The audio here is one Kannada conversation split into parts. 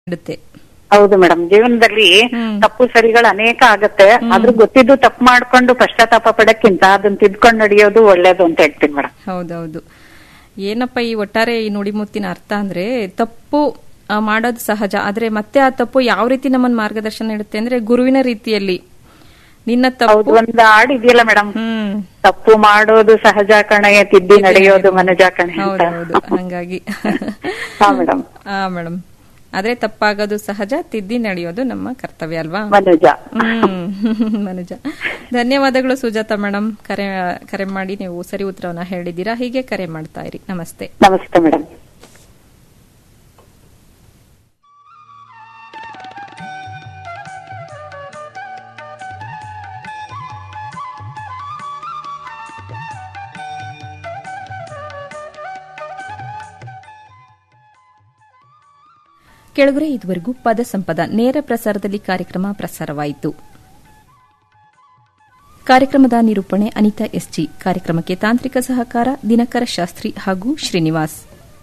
ಇಡುತ್ತೆ ಹೌದು ಮೇಡಮ್ ಜೀವನದಲ್ಲಿ ಹ್ಮ್. ತಪ್ಪು ಸರಿಗಳು ಅನೇಕ ಆಗತ್ತೆ ಆದ್ರೂ ಗೊತ್ತಿದ್ದು ತಪ್ಪು ಮಾಡ್ಕೊಂಡು ಪಶ್ಚಾತ್ತಾಪ ಪಡಕ್ಕಿಂತ ಅದನ್ನ ತಿದ್ಕೊಂಡು ನಡೆಯೋದು ಒಳ್ಳೇದು ಅಂತ ಹೇಳ್ತೀನಿ ಮೇಡಮ್ ಹೌದೌದು ಏನಪ್ಪ ಈ ಒಟ್ಟಾರೆ ಈ ನುಡಿಮುತ್ತಿನ ಅರ್ಥ ಅಂದ್ರೆ ತಪ್ಪು ಆ, ಮಾಡೋದು ಸಹಜ ಆದ್ರೆ ಮತ್ತೆ ಆ ತಪ್ಪು ಯಾವ ರೀತಿ ನಮ್ಮನ್ನ ಮಾರ್ಗದರ್ಶನ ನೀಡುತ್ತೆ ಅಂದ್ರೆ ಗುರುವಿನ ರೀತಿಯಲ್ಲಿ ನಿನ್ನ ಹೌದು ತಪ್ಪು ಒಂದು ಹಾಡು ಇದೆಯಲ್ಲ ಮೇಡಮ್ ಹ್ಮ್ ತಪ್ಪು ಮಾಡೋದು ಸಹಜ ಕಣೆ ತಿದ್ದಿ ನಡೆಯೋದು ಮನಜ ಕಣೆ ಅಂತ ಹೌದೌದು ಹಂಗಾಗಿ ಹಾ ಮೇಡಮ್ ಆ ಮೇಡಮ್ ಆದ್ರೆ ತಪ್ಪಾಗೋದು ಸಹಜ ತಿದ್ದಿ ನಡೆಯೋದು ನಮ್ಮ ಕರ್ತವ್ಯ ಅಲ್ವಾ ಮನುಜ ಹ್ಮ್ ಮನುಜ ಧನ್ಯವಾದಗಳು ಸುಜಾತ ಮೇಡಮ್ ಕರೆ ಕರೆ ಮಾಡಿ ನೀವು ಸರಿ ಉತ್ತರವನ್ನ ಹೇಳಿದ್ದೀರಾ ಹೀಗೆ ಕರೆ ಮಾಡ್ತಾ ಇರಿ ನಮಸ್ತೆ ನಮಸ್ತೆ ಮೇಡಮ್ ಕೆಳಗರೆ ಇದುವರೆಗೂ ಪದ ಸಂಪದ ನೇರ ಪ್ರಸಾರದಲ್ಲಿ ಕಾರ್ಯಕ್ರಮ ಪ್ರಸಾರವಾಯಿತು ಕಾರ್ಯಕ್ರಮದ ನಿರೂಪಣೆ ಅನಿತಾ ಎಸ್ಜಿ ಕಾರ್ಯಕ್ರಮಕ್ಕೆ ತಾಂತ್ರಿಕ ಸಹಕಾರ ದಿನಕರ ಶಾಸ್ತ್ರಿ ಹಾಗೂ ಶ್ರೀನಿವಾಸ್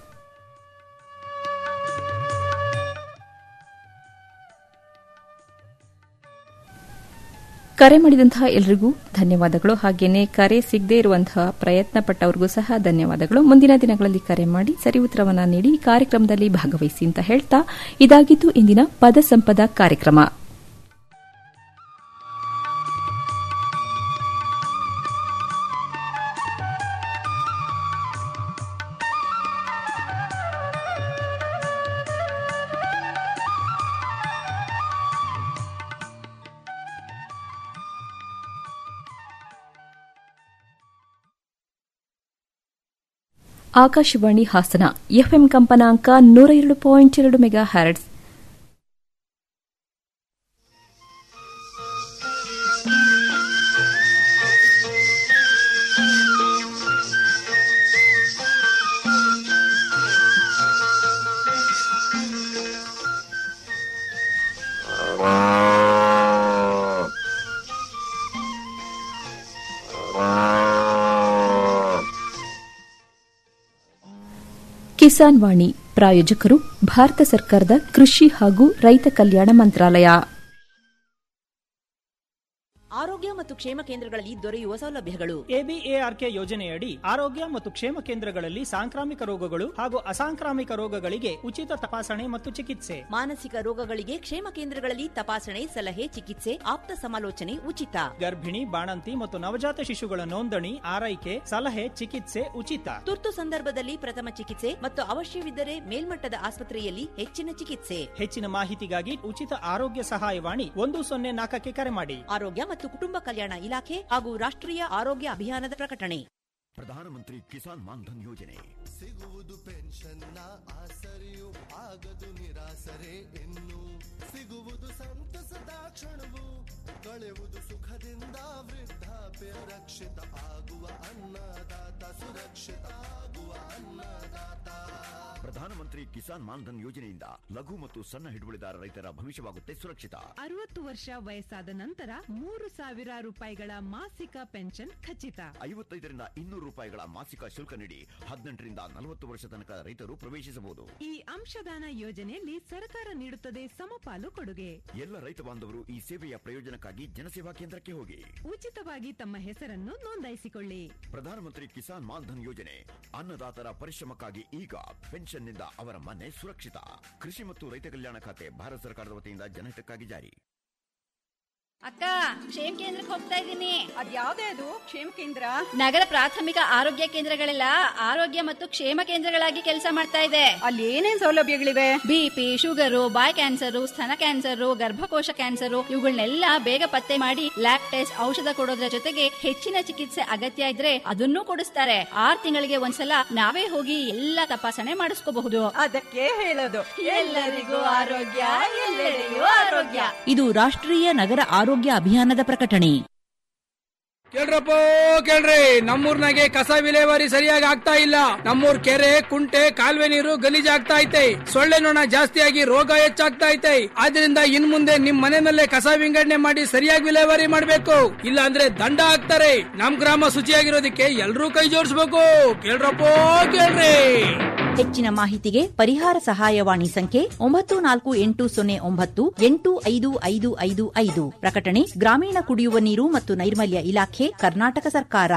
ಕರೆ ಮಾಡಿದಂತಹ ಎಲ್ರಿಗೂ ಧನ್ಯವಾದಗಳು ಹಾಗೇನೆ ಕರೆ ಸಿಗದೇ ಇರುವಂತಹ ಪ್ರಯತ್ನ ಪಟ್ಟವರಿಗೂ ಸಹ ಧನ್ಯವಾದಗಳು ಮುಂದಿನ ದಿನಗಳಲ್ಲಿ ಕರೆ ಮಾಡಿ ಸರಿ ಉತ್ತರವನ್ನ ನೀಡಿ ಈ ಕಾರ್ಯಕ್ರಮದಲ್ಲಿ ಭಾಗವಹಿಸಿ ಅಂತ ಹೇಳ್ತಾ ಇದಾಗಿದ್ದು ಇಂದಿನ ಪದ ಸಂಪದ ಕಾರ್ಯಕ್ರಮ ಆಕಾಶವಾಣಿ ಹಾಸನ ಎಫ್ಎಂ ಕಂಪನಾಂಕ ನೂರ ಎರಡು ಪಾಯಿಂಟ್ ಎರಡು ಮೆಗಾ ಹ್ಯಾರಡ್ಸ್ ಕಿಸಾನ್ ವಾಣಿ ಪ್ರಾಯೋಜಕರು ಭಾರತ ಸರ್ಕಾರದ ಕೃಷಿ ಹಾಗೂ ರೈತ ಕಲ್ಯಾಣ ಮಂತ್ರಾಲಯ ಆರೋಗ್ಯ ಮತ್ತು ಕ್ಷೇಮ ಕೇಂದ್ರಗಳಲ್ಲಿ ದೊರೆಯುವ ಸೌಲಭ್ಯಗಳು ಎಬಿಎಆರ್ಕೆ ಯೋಜನೆಯಡಿ ಆರೋಗ್ಯ ಮತ್ತು ಕ್ಷೇಮ ಕೇಂದ್ರಗಳಲ್ಲಿ ಸಾಂಕ್ರಾಮಿಕ ರೋಗಗಳು ಹಾಗೂ ಅಸಾಂಕ್ರಾಮಿಕ ರೋಗಗಳಿಗೆ ಉಚಿತ ತಪಾಸಣೆ ಮತ್ತು ಚಿಕಿತ್ಸೆ ಮಾನಸಿಕ ರೋಗಗಳಿಗೆ ಕ್ಷೇಮ ಕೇಂದ್ರಗಳಲ್ಲಿ ತಪಾಸಣೆ ಸಲಹೆ ಚಿಕಿತ್ಸೆ ಆಪ್ತ ಸಮಾಲೋಚನೆ ಉಚಿತ ಗರ್ಭಿಣಿ ಬಾಣಂತಿ ಮತ್ತು ನವಜಾತ ಶಿಶುಗಳ ನೋಂದಣಿ ಆರೈಕೆ ಸಲಹೆ ಚಿಕಿತ್ಸೆ ಉಚಿತ ತುರ್ತು ಸಂದರ್ಭದಲ್ಲಿ ಪ್ರಥಮ ಚಿಕಿತ್ಸೆ ಮತ್ತು ಅವಶ್ಯವಿದ್ದರೆ ಮೇಲ್ಮಟ್ಟದ ಆಸ್ಪತ್ರೆಯಲ್ಲಿ ಹೆಚ್ಚಿನ ಚಿಕಿತ್ಸೆ ಹೆಚ್ಚಿನ ಮಾಹಿತಿಗಾಗಿ ಉಚಿತ ಆರೋಗ್ಯ ಸಹಾಯವಾಣಿ ಒಂದು ಸೊನ್ನೆ ನಾಲ್ಕಕ್ಕೆ ಕರೆ ಮಾಡಿ ಆರೋಗ್ಯ ಮತ್ತು ಕುಟುಂಬ ಕಲ್ಯಾಣ ಇಲಾಖೆ ಹಾಗೂ ರಾಷ್ಟ್ರೀಯ ಆರೋಗ್ಯ ಅಭಿಯಾನದ ಪ್ರಕಟಣೆ ಪ್ರಧಾನಮಂತ್ರಿ ಕಿಸಾನ್ ಮಾನ್ಧನ್ ಯೋಜನೆ ಸಿಗುವುದು ಪೆನ್ಷನ್ನ ಆಸರೆಯು ಆಗದು ನಿರಾಸರೆ ಇನ್ನು ಸಿಗುವುದು ಸಂತಸದ ಕ್ಷಣವು ಕಳೆಯುವುದು ಸುಖದಿಂದ ವೃದ್ಧಾಪ್ಯ ರಕ್ಷಿತ ಆಗುವ ಅನ್ನದಾತ ಸುರಕ್ಷಿತ ಆಗುವ ಅನ್ನದಾತ ಪ್ರಧಾನಮಂತ್ರಿ ಕಿಸಾನ್ ಮಾನ್ಧನ್ ಯೋಜನೆಯಿಂದ ಲಘು ಮತ್ತು ಸಣ್ಣ ಹಿಡುವಳಿದಾರ ರೈತರ ಭವಿಷ್ಯವಾಗುತ್ತೆ ಸುರಕ್ಷಿತ ಅರವತ್ತು ವರ್ಷ ವಯಸ್ಸಾದ ನಂತರ ಮೂರು ಸಾವಿರ ರೂಪಾಯಿಗಳ ಮಾಸಿಕ ಪೆನ್ಷನ್ ಖಚಿತ ಐವತ್ತೈದರಿಂದ ಇನ್ನೂರು ರೂಪಾಯಿಗಳ ಮಾಸಿಕ ಶುಲ್ಕ ನೀಡಿ ಹದಿನೆಂಟರಿಂದ ನಲವತ್ತು ವರ್ಷ ತನಕ ರೈತರು ಪ್ರವೇಶಿಸಬಹುದು ಈ ಅಂಶದಾನ ಯೋಜನೆಯಲ್ಲಿ ಸರ್ಕಾರ ನೀಡುತ್ತದೆ ಸಮಪಾಲು ಕೊಡುಗೆ ಎಲ್ಲ ರೈತ ಬಾಂಧವರು ಈ ಸೇವೆಯ ಪ್ರಯೋಜನಕ್ಕಾಗಿ ಜನಸೇವಾ ಕೇಂದ್ರಕ್ಕೆ ಹೋಗಿ ಉಚಿತವಾಗಿ ತಮ್ಮ ಹೆಸರನ್ನು ನೋಂದಾಯಿಸಿಕೊಳ್ಳಿ ಪ್ರಧಾನಮಂತ್ರಿ ಕಿಸಾನ್ ಮಾನ್ಧನ್ ಯೋಜನೆ ಅನ್ನದಾತರ ಪರಿಶ್ರಮಕ್ಕಾಗಿ ಈಗ ಪೆನ್ಷನ್ನಿಂದ ಅವರ ಮನೆ ಸುರಕ್ಷಿತ ಕೃಷಿ ಮತ್ತು ರೈತ ಕಲ್ಯಾಣ ಖಾತೆ ಭಾರತ ಸರ್ಕಾರದ ವತಿಯಿಂದ ಜನಹಿತಕ್ಕಾಗಿ ಜಾರಿ ಅಕ್ಕ ಕ್ಷೇಮ ಕೇಂದ್ರಕ್ಕೆ ಹೋಗ್ತಾ ಇದ್ದೀನಿ ಅದ್ಯಾವ್ದೇ ಅದು ಕ್ಷೇಮ ಕೇಂದ್ರ ನಗರ ಪ್ರಾಥಮಿಕ ಆರೋಗ್ಯ ಕೇಂದ್ರಗಳೆಲ್ಲ ಆರೋಗ್ಯ ಮತ್ತು ಕ್ಷೇಮ ಕೇಂದ್ರಗಳಾಗಿ ಕೆಲಸ ಮಾಡ್ತಾ ಇದೆ ಅಲ್ಲಿ ಏನೇನ್ ಸೌಲಭ್ಯಗಳಿವೆ ಬಿಪಿ ಶುಗರು ಬಾಯ್ ಕ್ಯಾನ್ಸರ್ ಸ್ತನ ಕ್ಯಾನ್ಸರ್ ಗರ್ಭಕೋಶ ಕ್ಯಾನ್ಸರ್ ಇವುಗಳನ್ನೆಲ್ಲ ಬೇಗ ಪತ್ತೆ ಮಾಡಿ ಲ್ಯಾಬ್ ಟೆಸ್ಟ್ ಔಷಧ ಕೊಡೋದ್ರ ಜೊತೆಗೆ ಹೆಚ್ಚಿನ ಚಿಕಿತ್ಸೆ ಅಗತ್ಯ ಇದ್ರೆ ಅದನ್ನೂ ಕೊಡಿಸ್ತಾರೆ ಆರ್ ತಿಂಗಳಿಗೆ ಒಂದ್ಸಲ ನಾವೇ ಹೋಗಿ ಎಲ್ಲಾ ತಪಾಸಣೆ ಮಾಡಿಸ್ಕೋಬಹುದು ಅದಕ್ಕೆ ಹೇಳೋದು ಎಲ್ಲರಿಗೂ ಆರೋಗ್ಯ ಎಲ್ಲೆಡೆಯೂ ಆರೋಗ್ಯ ಇದು ರಾಷ್ಟ್ರೀಯ ನಗರ ಆರೋಗ್ಯ ಅಭಿಯಾನದ ಪ್ರಕಟಣೆ ಕೇಳ್ರಪ್ಪ ಕೇಳ್ರಿ ನಮ್ಮೂರ್ನಾಗೆ ಕಸ ವಿಲೇವಾರಿ ಸರಿಯಾಗಿ ಆಗ್ತಾ ಇಲ್ಲ ನಮ್ಮೂರ್ ಕೆರೆ ಕುಂಟೆ ಕಾಲುವೆ ನೀರು ಗಲೀಜಾಗ್ತಾ ಐತೆ ಸೊಳ್ಳೆ ನೊಣ ಜಾಸ್ತಿಯಾಗಿ ರೋಗ ಹೆಚ್ಚಾಗ್ತಾ ಐತೆ ಆದ್ರಿಂದ ಇನ್ ಮುಂದೆ ನಿಮ್ ಮನೆಯಲ್ಲೇ ಕಸ ವಿಂಗಡಣೆ ಮಾಡಿ ಸರಿಯಾಗಿ ವಿಲೇವಾರಿ ಮಾಡ್ಬೇಕು ಇಲ್ಲ ಅಂದ್ರೆ ದಂಡ ಹಾಕ್ತಾರೆ ನಮ್ ಗ್ರಾಮ ಶುಚಿಯಾಗಿರೋದಕ್ಕೆ ಎಲ್ರೂ ಕೈ ಜೋಡಿಸ್ಬೇಕು ಕೇಳ್ರಪ್ಪ ಕೇಳ್ರಿ ಹೆಚ್ಚಿನ ಮಾಹಿತಿಗೆ ಪರಿಹಾರ ಸಹಾಯವಾಣಿ ಸಂಖ್ಯೆ ಒಂಬತ್ತು ನಾಲ್ಕು ಎಂಟು ಸೊನ್ನೆ ಒಂಬತ್ತು ಎಂಟು ಐದು ಐದು ಐದು ಐದು ಪ್ರಕಟಣೆ ಗ್ರಾಮೀಣ ಕುಡಿಯುವ ನೀರು ಮತ್ತು ನೈರ್ಮಲ್ಯ ಇಲಾಖೆ ಕರ್ನಾಟಕ ಸರ್ಕಾರ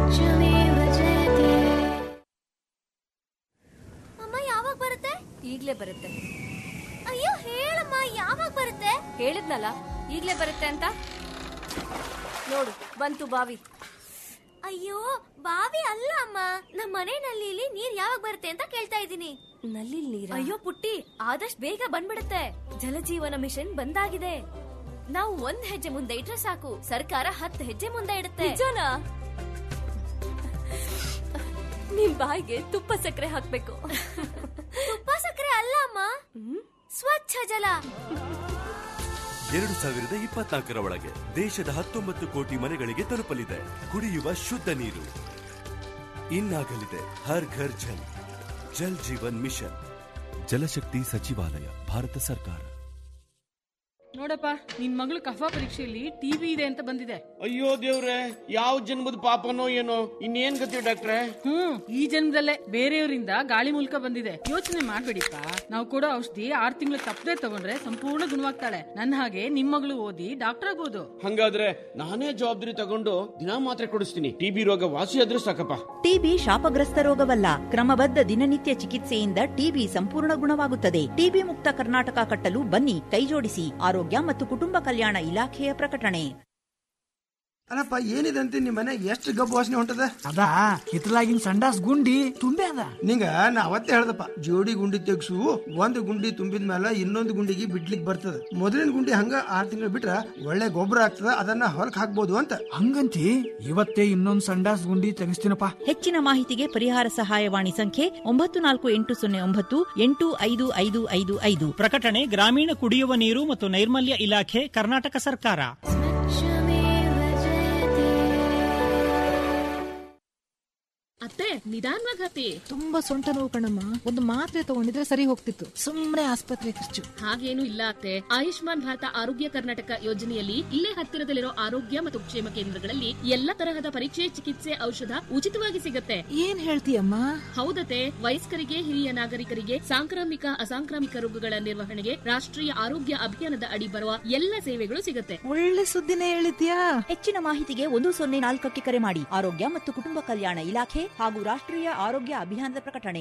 ಅಮ್ಮ ಯಾವಾಗ ಬರುತ್ತೆ ಈಗ್ಲೇ ಬರುತ್ತೆ ಅಯ್ಯೋ ಹೇಳಮ್ಮ ಯಾವಾಗ ಬರುತ್ತೆ ಹೇಳಿದ್ನಲ್ಲ ಈಗ್ಲೇ ಬರುತ್ತೆ ಅಂತ ನೋಡು ಬಂತು ಬಾವಿ ಅಯ್ಯೋ ಬಾವಿ ಅಲ್ಲ ಅಮ್ಮ ನಮ್ಮ ಮನೆ ನಲ್ಲಿಲಿ ನೀರ್ ಯಾವಾಗ ಬರುತ್ತೆ ಅಂತ ಕೇಳ್ತಾ ಇದ್ದೀನಿ ನಲ್ಲಿ ನೀರ್ ಅಯ್ಯೋ ಪುಟ್ಟಿ ಆದಷ್ಟು ಬೇಗ ಬಂದ್ಬಿಡುತ್ತೆ ಜಲಜೀವನ ಮಿಷನ್ ಬಂದಾಗಿದೆ ನಾವು ಒಂದ್ ಹೆಜ್ಜೆ ಮುಂದೆ ಇಟ್ರೆ ಸಾಕು ಸರ್ಕಾರ ಹತ್ತು ಹೆಜ್ಜೆ ಮುಂದೆ ಇಡುತ್ತೆ ನಿಜನಾ ನಿಮ್ ಬಾಯಿಗೆ ತುಪ್ಪ ಸಕ್ಕರೆ ಹಾಕ್ಬೇಕು ತುಪ್ಪ ಸಕ್ಕರೆ ಅಲ್ಲ ಅಮ್ಮ ಸ್ವಚ್ಛ ಜಲ ಎರಡು ಸಾವಿರದ ಇಪ್ಪತ್ನಾಲ್ಕರ ಒಳಗೆ ದೇಶದ ಹತ್ತೊಂಬತ್ತು ಕೋಟಿ ಮನೆಗಳಿಗೆ ತಲುಪಲಿದೆ ಕುಡಿಯುವ ಶುದ್ಧ ನೀರು ಇನ್ನಾಗಲಿದೆ ಹರ್ ಘರ್ ಜಲ್ ಜಲ್ ಜೀವನ್ ಮಿಷನ್ ಜಲಶಕ್ತಿ ಸಚಿವಾಲಯ ಭಾರತ ಸರ್ಕಾರ ನೋಡಪ್ಪ ನಿನ್ ಮಗಳು ಕಫಾ ಪರೀಕ್ಷೆಯಲ್ಲಿ ಟಿವಿ ಇದೆ ಅಂತ ಬಂದಿದೆ ಅಯ್ಯೋ ದೇವ್ರೆ ಯಾವ ಜನ್ಮದ ಪಾಪನೋ ಏನೋ ಇನ್ನೇನ್ ಗತಿ ಡಾಕ್ಟ್ರೆ ಹ್ಮ್ ಈ ಜನ್ಮದಲ್ಲೇ ಬೇರೆಯವರಿಂದ ಗಾಳಿ ಮೂಲಕ ಬಂದಿದೆ ಯೋಚನೆ ಮಾಡ್ಬೇಡಿಪ್ಪ ನಾವು ಕೊಡೋ ಔಷಧಿ ಆರ್ ತಿಂಗಳು ತಪ್ಪದೆ ತಗೊಂಡ್ರೆ ಸಂಪೂರ್ಣ ಗುಣವಾಗ್ತಾಳೆ ನನ್ನ ಹಾಗೆ ನಿಮ್ ಮಗಳು ಓದಿ ಡಾಕ್ಟರ್ ಆಗ್ಬೋದು ಹಂಗಾದ್ರೆ ನಾನೇ ಜವಾಬ್ದಾರಿ ತಗೊಂಡು ದಿನಾ ಮಾತ್ರೆ ಕೊಡಿಸ್ತೀನಿ ಟಿಬಿ ರೋಗ ವಾಸಿ ಆದ್ರೂ ಸಾಕಪ್ಪ ಟಿಬಿ ಶಾಪಗ್ರಸ್ತ ರೋಗವಲ್ಲ ಕ್ರಮಬದ್ಧ ದಿನನಿತ್ಯ ಚಿಕಿತ್ಸೆಯಿಂದ ಟಿಬಿ ಸಂಪೂರ್ಣ ಗುಣವಾಗುತ್ತದೆ ಟಿಬಿ ಮುಕ್ತ ಕರ್ನಾಟಕ ಕಟ್ಟಲು ಬನ್ನಿ ಕೈಜೋಡಿಸಿ ಆರೋಗ್ಯ ಮತ್ತು ಕುಟುಂಬ ಕಲ್ಯಾಣ ಇಲಾಖೆಯ ಪ್ರಕಟಣೆ ಅಲ್ಲಪ್ಪ ಏನಿದೆ ಅಂತ ನಿಮ್ ಮನೆ ಎಷ್ಟು ಗಬ್ಬು ವಾಸನೆ ಹೊಂಟದ ಅದ ಹಿತ್ತಲಾಗಿನ ಸಂಡಾಸ್ ಗುಂಡಿ ತುಂಬೆ ಅದ ನಿಂಗ ನಾ ಅವತ್ತೇ ಹೇಳ್ದಪ್ಪ ಜೋಡಿ ಗುಂಡಿ ತೆಗ್ಸು ಒಂದು ಗುಂಡಿ ತುಂಬಿದ ಮೇಲೆ ಇನ್ನೊಂದು ಗುಂಡಿಗೆ ಬಿಡ್ಲಿಕ್ ಬರ್ತದ ಮೊದಲಿನ ಗುಂಡಿ ಹಂಗ ಆರ್ ತಿಂಗಳು ಬಿಟ್ರ ಒಳ್ಳೆ ಗೊಬ್ಬರ ಆಗ್ತದ ಅದನ್ನ ಹೊಲಕ್ ಹಾಕ್ಬೋದು ಅಂತ ಹಂಗಂತಿ ಇವತ್ತೇ ಇನ್ನೊಂದ್ ಸಂಡಾಸ್ ಗುಂಡಿ ತೆಗಿಸ್ತೀನಪ್ಪ ಹೆಚ್ಚಿನ ಮಾಹಿತಿಗೆ ಪರಿಹಾರ ಸಹಾಯವಾಣಿ ಸಂಖ್ಯೆ ಒಂಬತ್ತು ನಾಲ್ಕು ಎಂಟು ಸೊನ್ನೆ ಒಂಬತ್ತು ಎಂಟು ಐದು ಐದು ಐದು ಐದು ಪ್ರಕಟಣೆ ಗ್ರಾಮೀಣ ಕುಡಿಯುವ ನೀರು ಮತ್ತು ನೈರ್ಮಲ್ಯ ಇಲಾಖೆ ಕರ್ನಾಟಕ ಸರ್ಕಾರ ಅತ್ತೆ ನಿಧಾನವಾಗಿ ಹತ್ತಿ ತುಂಬಾ ಸೊಂಟ ನೋವು ಕಣಮ್ಮ ಒಂದು ಮಾತ್ರೆ ತಗೊಂಡಿದ್ರೆ ಸರಿ ಹೋಗ್ತಿತ್ತು ಸುಮ್ನೆ ಆಸ್ಪತ್ರೆ ಖರ್ಚು ಹಾಗೇನು ಇಲ್ಲ ಅತ್ತೆ ಆಯುಷ್ಮಾನ್ ಭಾರತ ಆರೋಗ್ಯ ಕರ್ನಾಟಕ ಯೋಜನೆಯಲ್ಲಿ ಇಲ್ಲೇ ಹತ್ತಿರದಲ್ಲಿರೋ ಆರೋಗ್ಯ ಮತ್ತು ಕ್ಷೇಮ ಕೇಂದ್ರಗಳಲ್ಲಿ ಎಲ್ಲ ತರಹದ ಪರೀಕ್ಷೆ ಚಿಕಿತ್ಸೆ ಔಷಧ ಉಚಿತವಾಗಿ ಸಿಗತ್ತೆ ಏನ್ ಹೇಳ್ತೀಯಮ್ಮ ಹೌದತೆ ವಯಸ್ಕರಿಗೆ ಹಿರಿಯ ನಾಗರಿಕರಿಗೆ ಸಾಂಕ್ರಾಮಿಕ ಅಸಾಂಕ್ರಾಮಿಕ ರೋಗಗಳ ನಿರ್ವಹಣೆಗೆ ರಾಷ್ಟ್ರೀಯ ಆರೋಗ್ಯ ಅಭಿಯಾನದ ಅಡಿ ಬರುವ ಎಲ್ಲ ಸೇವೆಗಳು ಸಿಗತ್ತೆ ಒಳ್ಳೆ ಸುದ್ದಿನೇ ಹೇಳಿದ್ಯಾ ಹೆಚ್ಚಿನ ಮಾಹಿತಿಗೆ ಒಂದು ಸೊನ್ನೆ ನಾಲ್ಕಕ್ಕೆ ಕರೆ ಮಾಡಿ ಆರೋಗ್ಯ ಮತ್ತು ಕುಟುಂಬ ಕಲ್ಯಾಣ ಇಲಾಖೆ ಹಾಗೂ ರಾಷ್ಟ್ರೀಯ ಆರೋಗ್ಯ ಅಭಿಯಾನದ ಪ್ರಕಟಣೆ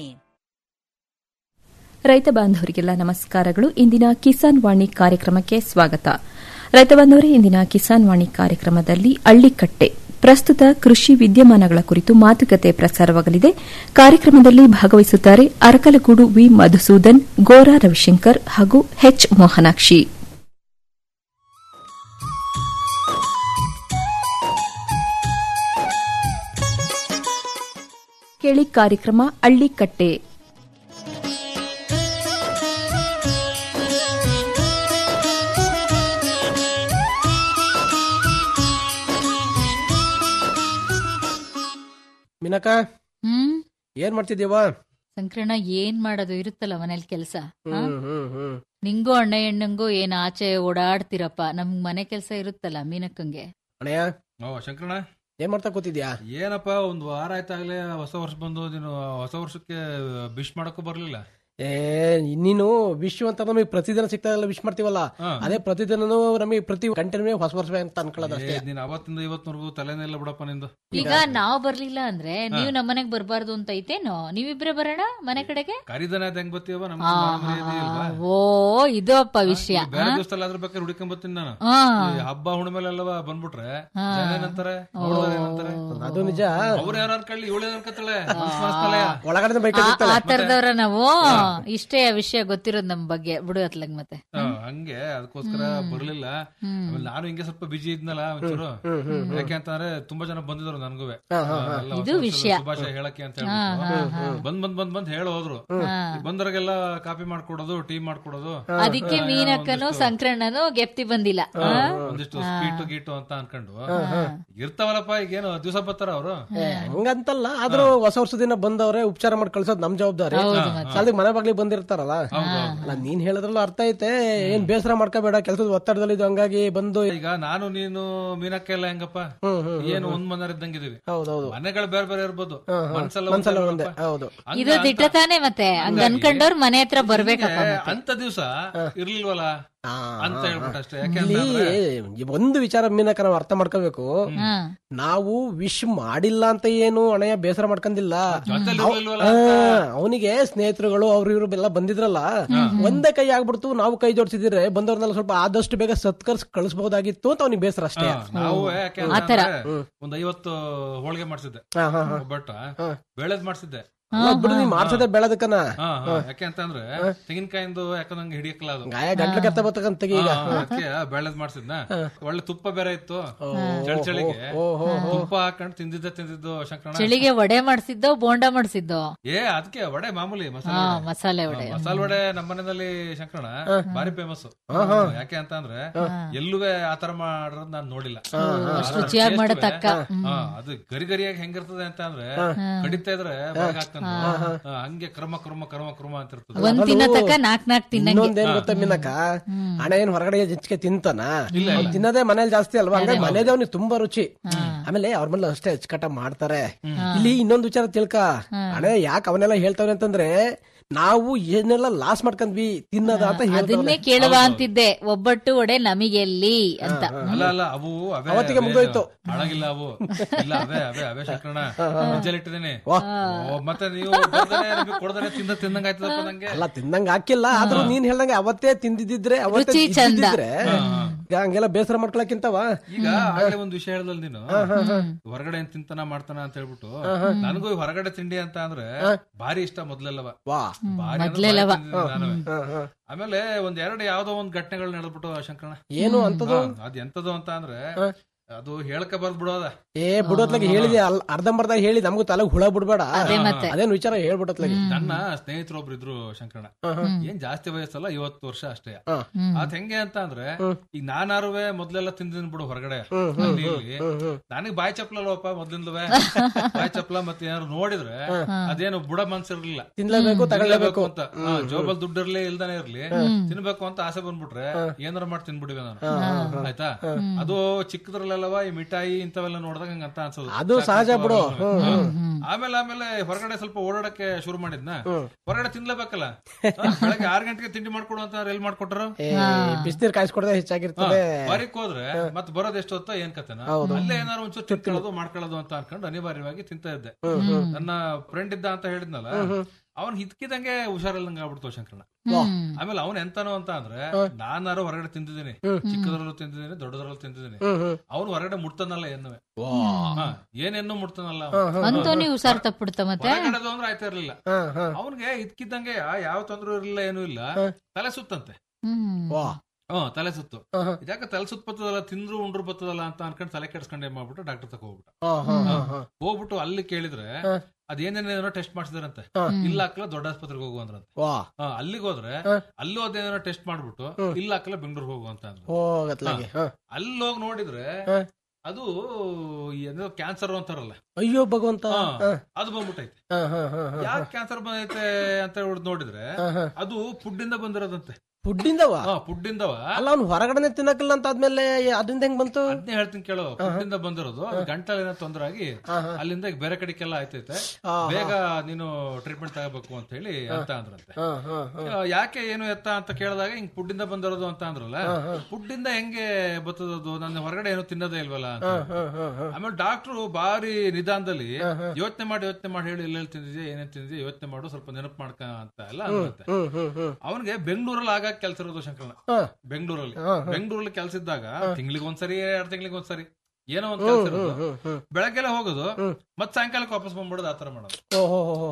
ರೈತ ಬಾಂಧವರಿಗೆಲ್ಲ ನಮಸ್ಕಾರಗಳು ಇಂದಿನ ಕಿಸಾನ್ ವಾಣಿ ಕಾರ್ಯಕ್ರಮಕ್ಕೆ ಸ್ವಾಗತ ರೈತ ಬಾಂಧವರೇ ಇಂದಿನ ಕಿಸಾನ್ ವಾಣಿ ಕಾರ್ಯಕ್ರಮದಲ್ಲಿ ಅಳ್ಳಿಕಟ್ಟೆ ಪ್ರಸ್ತುತ ಕೃಷಿ ವಿದ್ಯಮಾನಗಳ ಕುರಿತು ಮಾತುಕತೆ ಪ್ರಸಾರವಾಗಲಿದೆ ಕಾರ್ಯಕ್ರಮದಲ್ಲಿ ಭಾಗವಹಿಸುತ್ತಾರೆ ಅರಕಲಗೂಡು ವಿ ಮಧುಸೂದನ್ ಗೋರಾ ರವಿಶಂಕರ್ ಹಾಗೂ ಎಚ್ ಮೋಹನಾಕ್ಷಿ ಕೇಳಿ ಕಾರ್ಯಕ್ರಮ ಅಳ್ಳಿಕಟ್ಟೆ ಮಿನಕ ಹ್ಮ್ ಏನ್ ಮಾಡ್ತಿದ್ದೀವ ಸಂಕರಣ ಏನ್ ಮಾಡೋದು ಇರುತ್ತಲ್ಲ ಮನೇಲಿ ಕೆಲ್ಸ ಹ್ಮ್ ಹ್ಮ್ ಹ್ಮ್ ನಿಂಗೂ ಅಣ್ಣ ಹೆಣ್ಣಂಗೂ ಏನ್ ಆಚೆ ಓಡಾಡ್ತಿರಪ್ಪ ನಮ್ಗ್ ಮನೆ ಕೆಲ್ಸ ಇರುತ್ತಲ್ಲ ಮೀನಕ್ಕಂಗೆ ಅಣ್ಣಯ್ಯ ಓ ಶಂಕರಣ್ಣ ಏನ್ ಮಾಡ್ತಾ ಕೂತಿದ್ಯಾ ಏನಪ್ಪ ಒಂದ್ ವಾರ ಆಯ್ತಾಗ್ಲೇ ಹೊಸ ವರ್ಷ ಬಂದು ನೀನು ಹೊಸ ವರ್ಷಕ್ಕೆ ವಿಶ್ ಮಾಡಕ್ಕೂ ಬರ್ಲಿಲ್ಲ ಏ ನೀನು ವಿಶ್ವ ಅಂತ ನಮಗೆ ಪ್ರತಿದಿನ ಸಿಗ್ತಾಗಲ್ಲ ವಿಶ್ ಮಾಡ್ತೀವಲ್ಲ ಅದೇ ಪ್ರತಿದಿನನೂ ನಮಗೆ ಪ್ರತಿ ಕಂಟಿನ್ಯೂ ಹೊಸ ವರ್ಷ ಅಂತ ಅನ್ಕೊಳ್ಳೋದು ಅಷ್ಟೇ ಏ, ನೀನ್ ಅವತ್ತಿಂದ ಇವತ್ವರೆಗೂ ತಲೆನೆಲ್ಲ ಬಿಡಪ್ಪ ನಿಂದು ಈಗ ನಾವ್ ಬರ್ಲಿಲ್ಲ ಅಂದ್ರೆ ನೀವ್ ನಮ್ಮನೆಗ್ ಬರ್ಬಾರ್ದು ಅಂತ ಐತೇನೋ ನೀವಿಬ್ರೆ ಬರೋಣ ಮನೆ ಕಡೆಗೆ ಕರಿದನ ಅದ್ ಹೆಂಗ್ ಗೊತ್ತೀವ ನಮ್ ಆ, ಓ ಇದು ಅಪ್ಪ ವಿಷಯ ಬೇರೆ ಆ? ದಿವಸ ಅದ್ರ ಬೇಕಾದ್ರೆ ಹುಡುಕೊಂಡ್ ಬರ್ತೀನಿ ನಾನು ಆ. ಈ ಹಬ್ಬ ಹುಣ್ಣಿಮೆಲೆಲ್ಲವ ಬಂದ್ಬಿಟ್ರೆ ಆ. ಜನ ಏನಂತಾರೆ ನೋಡಿದ್ರೆ ಏನಂತಾರೆ ಅದು ನಿಜ ಅವ್ರು ಯಾರು ಅನ್ಕೊಳ್ಳಿ ಇವಳು ಅನ್ಕತ್ತಾಳೆ ಮನ್ಸ್ ಮನಸ್ಸಲ್ಲೇ. ಒಳಗಡೆ ಆ- ಆ ತರದವ್ರ ನಾವು ಹಾ, ಇಷ್ಟೇ ವಿಷಯ ಗೊತ್ತಿರೋದು ನಮ್ ಬಗ್ಗೆ ಬಿಡು ಅತ್ಲಗ್ ಮತ್ತೆ ಆ, ಹಂಗೆ ಅದಕ್ಕೋಸ್ಕರ ಬರ್ಲಿಲ್ಲ ಹ್ಮ್. ಆಮೇಲೆ ನಾನು ಹಿಂಗೆ ಸ್ವಲ್ಪ ಬಿಜಿ ಇದ್ನಲ್ಲ ಒಂಚೂರು ಹ್ಮ್, ಹ್ಮ್, ಹ್ಮ್. ಯಾಕೆ ಅಂತಂದ್ರೆ ತುಂಬಾ ಜನ ಬಂದಿದ್ರು ನನ್ಗೂ ಹಾ, ಹಾ, ಹಾ. ಇದು ವಿಷಯ. ಶುಭಾಶಯ ಹೇಳಕ್ಕೆ ಅಂತ ಹಾ, ಹಾ, ಹಾ. ಹೇಳ್ಬಿಟ್ಟು ಬಂದ್ ಬಂದ್ ಬಂದ್ ಬಂದ್ ಹೇಳ ಹೋದ್ರು ಹಾ. ಬಂದವ್ರಿಗೆಲ್ಲ ಕಾಪಿ ಮಾಡ್ಕೊಡೋದು ಟೀ ಮಾಡ್ಕೊಡೋದು ಅದಕ್ಕೆ ಆ, ಮೀನಕ್ಕನು ಒಂದಿಷ್ಟು- ಸಂಕ್ರಣ್ಣನು ಗೆಪ್ತಿ ಬಂದಿಲ್ಲ ಹಾ, ಆ? ಒಂದಿಷ್ಟು ಹಾ. ಸ್ಪೀಟು ಗೀಟು ಅಂತ ಅನ್ಕೊಂಡು ಹಾ, ಹಾ. ಇರ್ತಾವಲ್ಲಪ್ಪ ಈಗೇನು ದಿವಸ ಬರ್ತಾರ ಅವರು ಏ, ಹಂಗಂತಲ್ಲ ಆದ್ರೂ ಹೊಸ ವರ್ಷ ದಿನ ಬಂದವ್ರೆ ಉಪಚಾರ ಮಾಡಿ ಕಳ್ಸೋದ್ ನಮ್ ಜವಾಬ್ದಾರಿ ಹೌದು ಮತ್ತೆ. ಸಾಲದಿಗ್ ಮನೆ ಬಾಗ್ಲಿಗೆ ಬಂದಿರ್ತಾರಲ್ಲ ಅಲ್ಲ ನೀನ್ ಹೇಳದ್ರಲ್ಲ ಅರ್ಥ ಐತೆ ಏನ್ ಬೇಸರ ಮಾಡ್ಕೋಬೇಡ ಕೆಲಸದ ಒತ್ತಡದಲ್ಲಿ ಇದು ಹಂಗಾಗಿ ಬಂದು ಈಗ ನಾನು ನೀನು ಮೀನಕ್ಕೆಲ್ಲ ಹೆಂಗಪ್ಪ ಹ್ಮ್, ಹ್ಮ್, ಏನು ಒಂದ್ ಮನೆಯವ್ರ ಇದ್ದಂಗಿದೀವಿ ಹೌದೌದು ಮನೆಗಳು ಬೇರೆ ಬೇರೆ ಇರ್ಬೋದು ಹಾ, ಹಾ. ಮನ್ಸೆಲ್ಲ ಮನ್ಸೆಲ್ಲ ಒಂದೇ ಒಂದೇ, ಅಲ್ವಪ್ಪ? ಹೌದು. ಹಂಗ ಇದು ಅಂತ- ದಿಟ್ಟ ತಾನೇ ಮತ್ತೆ ಹಂಗ ಹಂಗಾಗಿ ಅನ್ಕೊಂಡವ್ರು ಮನೆ ಹತ್ರ ಬರ್ಬೇಕಪ್ಪ ನಿಮ್ಗೆ ಮತ್ತೆ ಅಂತ ದಿವಸ ಇರ್ಲಿಲ್ವಲ್ಲ ಅಂತ ಹೇಳ್ಬಿಟ್ಟು ಅಷ್ಟೇ ಯಾಕೆ ಇಲ್ಲಿ ಅಂತಂದ್ರೆ ಒಂದು ವಿಚಾರ ಮೀನಕ ನಾವು ಅರ್ಥ ಮಾಡ್ಕೋಬೇಕು ಹಾ. ನಾವು ವಿಶ್ ಮಾಡಿಲ್ಲ ಅಂತ ಏನು ಅಣಯ್ಯ ಬೇಸರ ಮಾಡ್ಕೊಂಡಿಲ್ಲ ಜೊತೆಲಿ ಅವ್- ಇರ್ಲಿಲ್ವಲ್ಲ ಹಾ, ಅವನಿಗೆ ಸ್ನೇಹಿತರುಗಳು ಅವ್ರು ಇವ್ರು ಎಲ್ಲ ಬಂದಿದ್ರಲ್ಲ ಒಂದೇ ಕೈ ಆಗ್ಬಿಡ್ತು ನಾವು ಕೈ ಜೋಡಿಸಿದ್ರೆ ಬಂದವ್ರನ್ನೆಲ್ಲ ಸ್ವಲ್ಪ ಆದಷ್ಟು ಬೇಗ ಸತ್ಕರ್ಸ್ ಕಳಿಸಬಹುದಾಗಿತ್ತು ಅಂತ ಅವ್ನಿಗೆ ಬೇಸರ ಅಷ್ಟೇ ಹಾ, ನಾವು ಯಾಕೆ ಆತರ. ಅಂತಂದ್ರೆ ಒಂದ್ ಐವತ್ತು ಹೋಳಿಗೆ ಮಾಡ್ಸಿದ್ದೆ ಹಾ, ಹಾ, ಹಾ. ಒಬ್ಬಟ್ಟ ಬೇಳೆದ್ ಮಾಡ್ಸಿದ್ದೆ ಅಲ್ಲ ಬಿಡು ನೀ ಮಾಡ್ಸದೆ ಬೆಳೆದಕ್ಕನ ಹಾ, ಹಾ, ಯಾಕೆ ಅಂತಂದ್ರೆ ತೆಂಗಿನಕಾಯಿಂದು ಯಾಕಂದ್ರೆ ನಂಗೆ ಹಿಡಿಯಕ್ಕಲ್ಲ ಅದು ಗಾಯ ಗಂಟ್ಲು ಕೆತ್ತ ಬರ್ತಕ್ಕಂತ ತೆಗಿ ಈಗ ಹಾ, ಅದಕ್ಕೆ ಬೆಳೆದ್ ಮಾಡ್ಸಿದ್ನ ಒಳ್ಳೆ ತುಪ್ಪ ಬೇರೆ ಇತ್ತು ಚಳಿ ಚಳಿಗೆ ಓ, ಹೋ, ಹೋ. ತುಪ್ಪ ಹಾಕೊಂಡು ತಿಂದಿದ್ದೆ ತಿಂದಿದ್ದು ಶಂಕರಣ ಚಳಿಗೆ ವಡೆ ಮಾಡ್ಸಿದ್ದೋ ಬೋಂಡ ಮಾಡ್ಸಿದ್ದೋ ಏ ಅದಕ್ಕೆ ವಡೆ ಮಾಮೂಲಿ ಹಾ ಮಸಾಲೆ ವಡೆ. ಮಸಾಲೆ ವಡೆ ಹಾ, ಮಸಾಲೆ ವಡೆ ನಮ್ಮ ಮನೆಯಲ್ಲಿ ಶಂಕರಣ ಬಾರಿ ಫೇಮಸ್ ಯಾಕೆ ಅಂತ ಅಂದ್ರೆ ಎಲ್ಲುವೆ ಆತರ ಮಾಡಿರೋದ್ ನಾನ್ ನೋಡಿಲ್ಲ ಅಷ್ಟ್ ರುಚಿಯಾಗಿ ಮಾಡೋ ತಕ್ಕ. ಹಾ, ಅದು ಗರಿ ಗರಿಯಾಗಿ ಹೆಂಗಿರ್ತದೆ ಅಂತ ಅಂದ್ರೆ ಕಡಿತಾ ಇದ್ರೆ ಬಾಯಿಗೆ ಹಾಕ್ಕೊಂಡು, ಹಾ, ಹಂಗೆ ಕ್ರಮ ಕ್ರಮ ಕ್ರಮ ಕ್ರಮ ಅಂತ ಇರ್ತದೆ ಒಂದ್ ತಿನ್ನ ತಕ್ಕ ನಾಕ್ ನಾಕ್ ತಿನ್ನಂಗೆ ಇನ್ನೊಂದೇನ್ ಗೊತ್ತಾ ಮೀನಕ ಹಣ ಏನ್ ಹೊರಗಡೆ ಹೆಚ್ಚಿಗೆ ತಿಂತಾನ ಅವ್ನ್ ತಿನ್ನೋದೇ ಮನೇಲಿ ಜಾಸ್ತಿ ಅಲ್ವಾ ಹಂಗಾಗಿ ಮನೇದೇ ಅವ್ನಿಗೆ ತುಂಬಾ ರುಚಿ ಆಮೇಲೆ ಅವ್ರ ಮನೇಲಿ ಅಷ್ಟೇ ಅಚ್ಚುಕಟ್ಟ ಮಾಡ್ತಾರೆ ಇಲ್ಲಿ ಇನ್ನೊಂದು ವಿಚಾರ ತಿಳ್ಕ ಹಣ ಯಾಕೆ ಅವನೆಲ್ಲ ಹೇಳ್ತಾವ್ರೆ ಅಂತಂದ್ರೆ ನಾವು ಏನೆಲ್ಲ ಲಾಸ್ ಮಾಡ್ಕೊಂಡ್ವಿ ತಿನ್ನದ ಅಂತ ಅದನ್ನೇ ಹೇಳ್ತಾವ್ರೆ ಕೇಳುವ ಅಂತಿದ್ದೆ ಒಬ್ಬಟ್ಟು ವಡೆ ನಮಿಗೆಲ್ಲಿ ಅಂತ ಅಲ್ಲ ಅಲ್ಲ ಅವು ಅವೇ ಅವತ್ತಿಗೆ ಅವೇ ಮುಗ್ದೋಯ್ತು. ಹಾಳಾಗಿಲ್ಲ ಅವು ಇಲ್ಲ ಅವೇ ಅವೇ ಅವೇ ಶಂಕರಣ ಇಟ್ಟಿದ್ದೀನಿ ವಾ. ಮತ್ತೆ ನೀವು ಬರ್ದೇನೆ ನಿಮ್ಗೆ ಕೊಡ್ದೇನೆ ತಿಂದ ತಿಂದಂಗ ಆಯ್ತದಪ್ಪ ನಂಗೆ ಅಲ್ಲ ತಿಂದಂಗ ಹಾಕಿಲ್ಲ ಆದ್ರೂ ನೀನ್ ಹೇಳ್ದಂಗೆ ಅವತ್ತೇ ತಿಂದಿದ್ರೆ ಅವತ್ತೇ ರುಚಿ ಚಂದ. ಇದ್ದಿದ್ರೆ ಈಗ ಹಂಗೆಲ್ಲ ಬೇಸರ ಮಾಡ್ಕೊಳಕ್ಕಿಂತ ಈಗ ಆಗ್ಲೇ ಒಂದ್ ವಿಷಯ ಹೇಳ್ದಲ್ ನೀನು ಹೊರಗಡೆ ಏನ್ ತಿಂತಾನ ಮಾಡ್ತಾನ ಅಂತ ಹೇಳ್ಬಿಟ್ಟು ನನಗೂ ಈ ಹೊರಗಡೆ ತಿಂಡಿ ಅಂತ ಅಂದ್ರೆ ಭಾರಿ ಇಷ್ಟ ಮೊದ್ಲೆಲ್ಲವ ವಾ ಭಾರಿ ಅಂದ್ರೆ ಮೊದ್ಲೆಲ್ಲವ. ಭಾರಿ ತಿಂದಿದ್ದೀನಿ ನಾನುವೆ. ಆಮೇಲೆ ಒಂದ್ ಎರಡು ಯಾವ್ದೋ ಒಂದ್ ಘಟನೆಗಳು ನಡೆದ್ಬಿಟ್ಟು ಶಂಕರಣ ಏನು ಅಂತದು? ಹಾ, ಅದ್ ಎಂತದು ಅಂತ ಅಂದ್ರೆ ಅದು ಹೇಳಕ ಬರ್ದ್ ಬಿಡೋದ ಏ ಬಿಡೋತ್ಲಾಗ ಹೇಳಿದೆ ಅಲ್ ಅರ್ಧಂಬರ್ಧ ಹೇಳಿ ನಮಗೂ ತಲೆಗೆ ಹುಳ ಬಿಡ್ಬೇಡ ಅದೇ ಮತ್ತೆ. ಅದೇನ್ ವಿಚಾರ ಹೇಳ್ಬಿಡತ್ಲಾಗಿ ನನ್ನ ಸ್ನೇಹಿತರೊಬ್ರು ಇದ್ರು ಶಂಕರಣ ಏನ್ ಜಾಸ್ತಿ ವಯಸ್ಸಲ್ಲ ಇವತ್ತು ವರ್ಷ ಅಷ್ಟೇ ಹ್ಮ್. ಅದ್ ಹೆಂಗೆ ಅಂತ ಅಂದ್ರೆ ಈಗ ನಾನಾರುವೆ ಮೊದ್ಲೆಲ್ಲ ತಿಂದಿನ್ ಬಿಡು ಹೊರಗಡೆ ಅಲ್ಲಿ ಇಲ್ಲಿ ನನಗ್ ಬಾಯಿ ಚಪ್ಲಲ್ವಪ್ಪ ಮೊದ್ಲಿಂದಲೇ ಬಾಯಿ ಚಪ್ಲ ಮತ್ತೆ ಏನಾದ್ರು ನೋಡಿದ್ರೆ ಅದೇನು ಬುಡ ಮನ್ಸಿರ್ಲಿಲ್ಲ ತಿನ್ಲೇಬೇಕು ತಗೊಳ್ಳೇಬೇಕು ಅಂತ ಹಾ, ಜೋಬಲ್ ದುಡ್ಡಿರ್ಲಿ ಇಲ್ದಾನೆ ಇರ್ಲಿ ತಿನ್ಬೇಕು ಅಂತ ಆಸೆ ಬಂದ್ಬಿಟ್ರೆ ಏನಾರ ಮಾಡಿ ತಿನ್ಬಿಡಿವೆ ನಾನು ಆಯ್ತಾ ಅದು ಚಿಕ್ಕದ್ರಲ್ಲೆಲ್ಲವ ಈ ಮಿಠಾಯಿ ಇಂಥವೆಲ್ಲ ನೋಡಿದಾಗ ಹಂಗಂತ ಅನ್ಸೋದು ಅದು ಸಹಜ ಬಿಡು. ಹ್ಮ್, ಹಾ. ಆಮೇಲೆ ಆಮೇಲೆ ಹೊರಗಡೆ ಸ್ವಲ್ಪ ಓಡಾಡಕ್ಕೆ ಶುರು ಮಾಡಿದ್ನ ಹೊರಗಡೆ ತಿನ್ಲೇಬೇಕಲ್ಲ ಹಾ, ಬೆಳಗ್ಗೆ ಆರ್ ಗಂಟೆಗೆ ತಿಂಡಿ ಮಾಡ್ಕೊಡು ಅಂತ ಎಲ್ಲಿ ಮಾಡ್ಕೊಟ್ರು ಏ ಬಿಸಿನೀರ್ ಕಾಯಿಸ್ಕೊಡದೆ ಹೆಚ್ಚಾಗಿರ್ತದೆ ಬಾರಿಕ್ ಹೋದ್ರೆ ಮತ್ತೆ ಬರೋದ್ ಎಷ್ಟು ಹೊತ್ತ ಏನ್ ಕತೆನ ಅಲ್ಲೇ ಏನಾರು ಒಂಚೂರು ತಿನ್ಕೊಳ್ಳೋದು ಮಾಡ್ಕೊಳ್ಳೋದು ಅಂತ ಅನ್ಕೊಂಡು ಅನಿವಾರ್ಯವಾಗಿ ತಿಂತಾ ಇದ್ದೆ ನನ್ನ ಫ್ರೆಂಡ್ ಇದ್ದ ಅಂತ ಹೇಳಿದ್ನಲ್ಲ ಅವ್ನ್ ಹಿದ್ಕಿದಂಗೆ ಹುಷಾರಿಲ್ಲಂಗ ಆಗ್ಬಿಡ್ತು ಶಂಕರಣ ಆಮೇಲೆ ಅವ್ನ್ ಎಂತಾನು ಅಂತ ಅಂದ್ರೆ ನಾನಾರು ಹೊರಗಡೆ ತಿಂದಿದ್ದೀನಿ ಚಿಕ್ಕದ್ರಲ್ಲೂ ತಿಂದಿದ್ದೀನಿ ದೊಡ್ಡದ್ರಲ್ಲೂ ತಿಂದಿದ್ದೀನಿ ಅವ್ನು ಹೊರಗಡೆ ಮುಟ್ತಾನಲ್ಲ ಎನ್ನುವೆ ಹಾ, ಏನೇನು ಮುಟ್ತಾನಲ್ಲ ಅವ್ನು. ಅಂತೋನಿ ಹುಷಾರ್ ತಪ್ಪಿಡ್ತ ಮತ್ತೆ ಹೊರಗಡೆದು ಅಂದ್ರೆ ಆಯ್ತಾ ಇರ್ಲಿಲ್ಲ ಅವನ್ಗೆ ಇದ್ಕಿದ್ದಂಗೆ ಯಾವ ತೊಂದ್ರೆ ಇರ್ಲಿಲ್ಲ ಏನೂ ಇಲ್ಲ ತಲೆ ಸುತ್ತಂತೆ ಹ್ಮ್ ವಾ ಹ್ಮ್ ತಲೆ ಸುತ್ತು ಇದ್ಯಾಕ ತಲೆ ಸುತ್ತ ಬರ್ತದಲ್ಲ ತಿಂದ್ರು ಉಂಡ್ರು ಬರ್ತದಲ್ಲ ಅಂತ ಅನ್ಕೊಂಡು ತಲೆ ಕೆಡ್ಸ್ಕೊಂಡ್ ಏನ್ ಮಾಡ್ಬಿಟ್ಟು ಡಾಕ್ಟರ್ ತಕ ಹೋಗ್ಬಿಟ್ಟು ಹಾ, ಹಾ, ಹಾ, ಹಾ. ಹೋಗ್ಬಿಟ್ಟು ಅಲ್ಲಿ ಕೇಳಿದ್ರೆ ಅದೇನೇನೇನೋ ಟೆಸ್ಟ್ ಮಾಡಿಸಿದಾರಂತೆ ಇಲ್ಲ ಹಾಕಲ್ಲ ದೊಡ್ಡ ಆಸ್ಪತ್ರೆಗೆ ಹೋಗು ಅಂದ್ರಂತೆ ವಾ ಹಾ, ಅಲ್ಲಿಗೆ ಹೋದ್ರೆ ಅಲ್ಲೂ ಅದೇನೋ ಟೆಸ್ಟ್ ಮಾಡ್ಬಿಟ್ಟು ಇಲ್ಲ ಹಾಕಲ್ಲ ಬೆಂಗಳೂರಿಗೆ ಹೋಗು ಅಂತ ಅಂದ್ರು ಹೋಗತ್ಲಾಗಿ ಹಾ. ಅಲ್ಲಿ ಹೋಗಿ ನೋಡಿದ್ರೆ ಅದು ಏನೋ ಕ್ಯಾನ್ಸರ್ ಅಂತಾರಲ್ಲ ಅಯ್ಯೋ ಭಗವಂತ ಹಾ, ಹಾ. ಅದು ಬಂದ್ಬಿಟ್ಟೈತೆ ಹಾ, ಹಾ, ಹಾ, ಹಾ. ಯಾಕೆ ಕ್ಯಾನ್ಸರ್ ಬಂದೈತೆ ಅಂತ ಹೇಳ್ಬಿಟ್ಟು ನೋಡಿದ್ರೆ ಅದು ಫುಡ್ ಇಂದ ಬಂದಿರೋದಂತೆ ಫುಡ್ಡಿಂದವ ಹಾ ಫುಡ್ ಇಂದವ ಅಲ್ಲ ಅವ್ನು ಹೊರಗಡೆನೆ ತಿನ್ನಕ್ಕಿಲ್ಲ ಅಂತ ಆದ್ಮೇಲೆ ಅದರಿಂದ ಹೆಂಗ್ ಬಂತು ಅದ್ನೇ ಹೇಳ್ತೀನಿ ಕೇಳು ಫುಡ್ ಇಂದ ಬಂದಿರೋದು ಅದು ಗಂಟಲ್ ಏನೋ ತೊಂದ್ರೆ ಆಗಿ ಅಲ್ಲಿಂದ ಈಗ ಬೇರೆ ಕಡೆಗೆಲ್ಲ ಆಯ್ತೈತೆ ಬೇಗ ನೀನು ಟ್ರೀಟ್ಮೆಂಟ್ ತಗೋಬೇಕು ಅಂತ ಹೇಳಿ ಅಂತ ಅಂದ್ರಂತೆ ಹಾ, ಹಾ, ಹಾ. ಆ, ಯಾಕೆ ಏನು ಎತ್ತ ಅಂತ ಕೇಳಿದಾಗ ಹಿಂಗ್ ಫುಡ್ ಇಂದ ಬಂದಿರೋದು ಅಂತ ಅಂದ್ರಲ್ಲ ಫುಡ್ ಇಂದ ಹೆಂಗೆ ಬರ್ತದದು ನನ್ನ ಹೊರಗಡೆ ಏನು ತಿನ್ನೋದೇ ಇಲ್ವಲ್ಲ ಅಂತ ಹಾ, ಹಾ, ಹಾ. ಆಮೇಲೆ ಡಾಕ್ಟ್ರು ಬಾರಿ ನಿಧಾನದಲ್ಲಿ ಯೋಚನೆ ಮಾಡಿ ಯೋಚನೆ ಮಾಡಿ ಹೇಳಿ ಎಲ್ಲೆಲ್ಲಿ ತಿಂದಿದ್ಯಾ ಏನೇನ್ ತಿಂದಿದ್ಯಾ ಯೋಚನೆ ಮಾಡು ಸ್ವಲ್ಪ ನೆನಪು ಮಾಡ್ಕ ಅಂತ ಎಲ್ಲ ಅಂದ್ರಂತೆ ಹ್ಮ್ ಹ್ಮ್ ಹ್ಮ್ ಅವನಿಗೆ ಬೆಂಗಳೂರಲ್ಲಿ ಆಗಾಗ ಕೆಲಸ ಇರೋದು ಶಂಕರಣ್ಣ ಹಾ. ಬೆಂಗಳೂರಲ್ಲಿ ಹಾ, ಹಾ. ಬೆಂಗಳೂರಲ್ಲಿ ಕೆಲಸ ಇದ್ದಾಗ ತಿಂಗಳಿಗೆ ಒಂದ್ಸರಿ ಎರಡ್ ತಿಂಗಳಿಗೆ ಒಂದ್ಸರಿ ಏನೋ ಒಂದ್ ಕೆಲಸ ಇರೋದು ಹ್ಮ್, ಹ್ಮ್. ಬೆಳಗ್ಗೆಲ್ಲ ಹೋಗೋದು ಮತ್ ಸಾಯಂಕಾಲಕ್ಕೆ ವಾಪಸ್ ಬಂದ್ಬಿಡೋದು ಆತರ ಮಾಡೋದು ಓ ಹೋ ಹೋ ಹೋ ಹೋ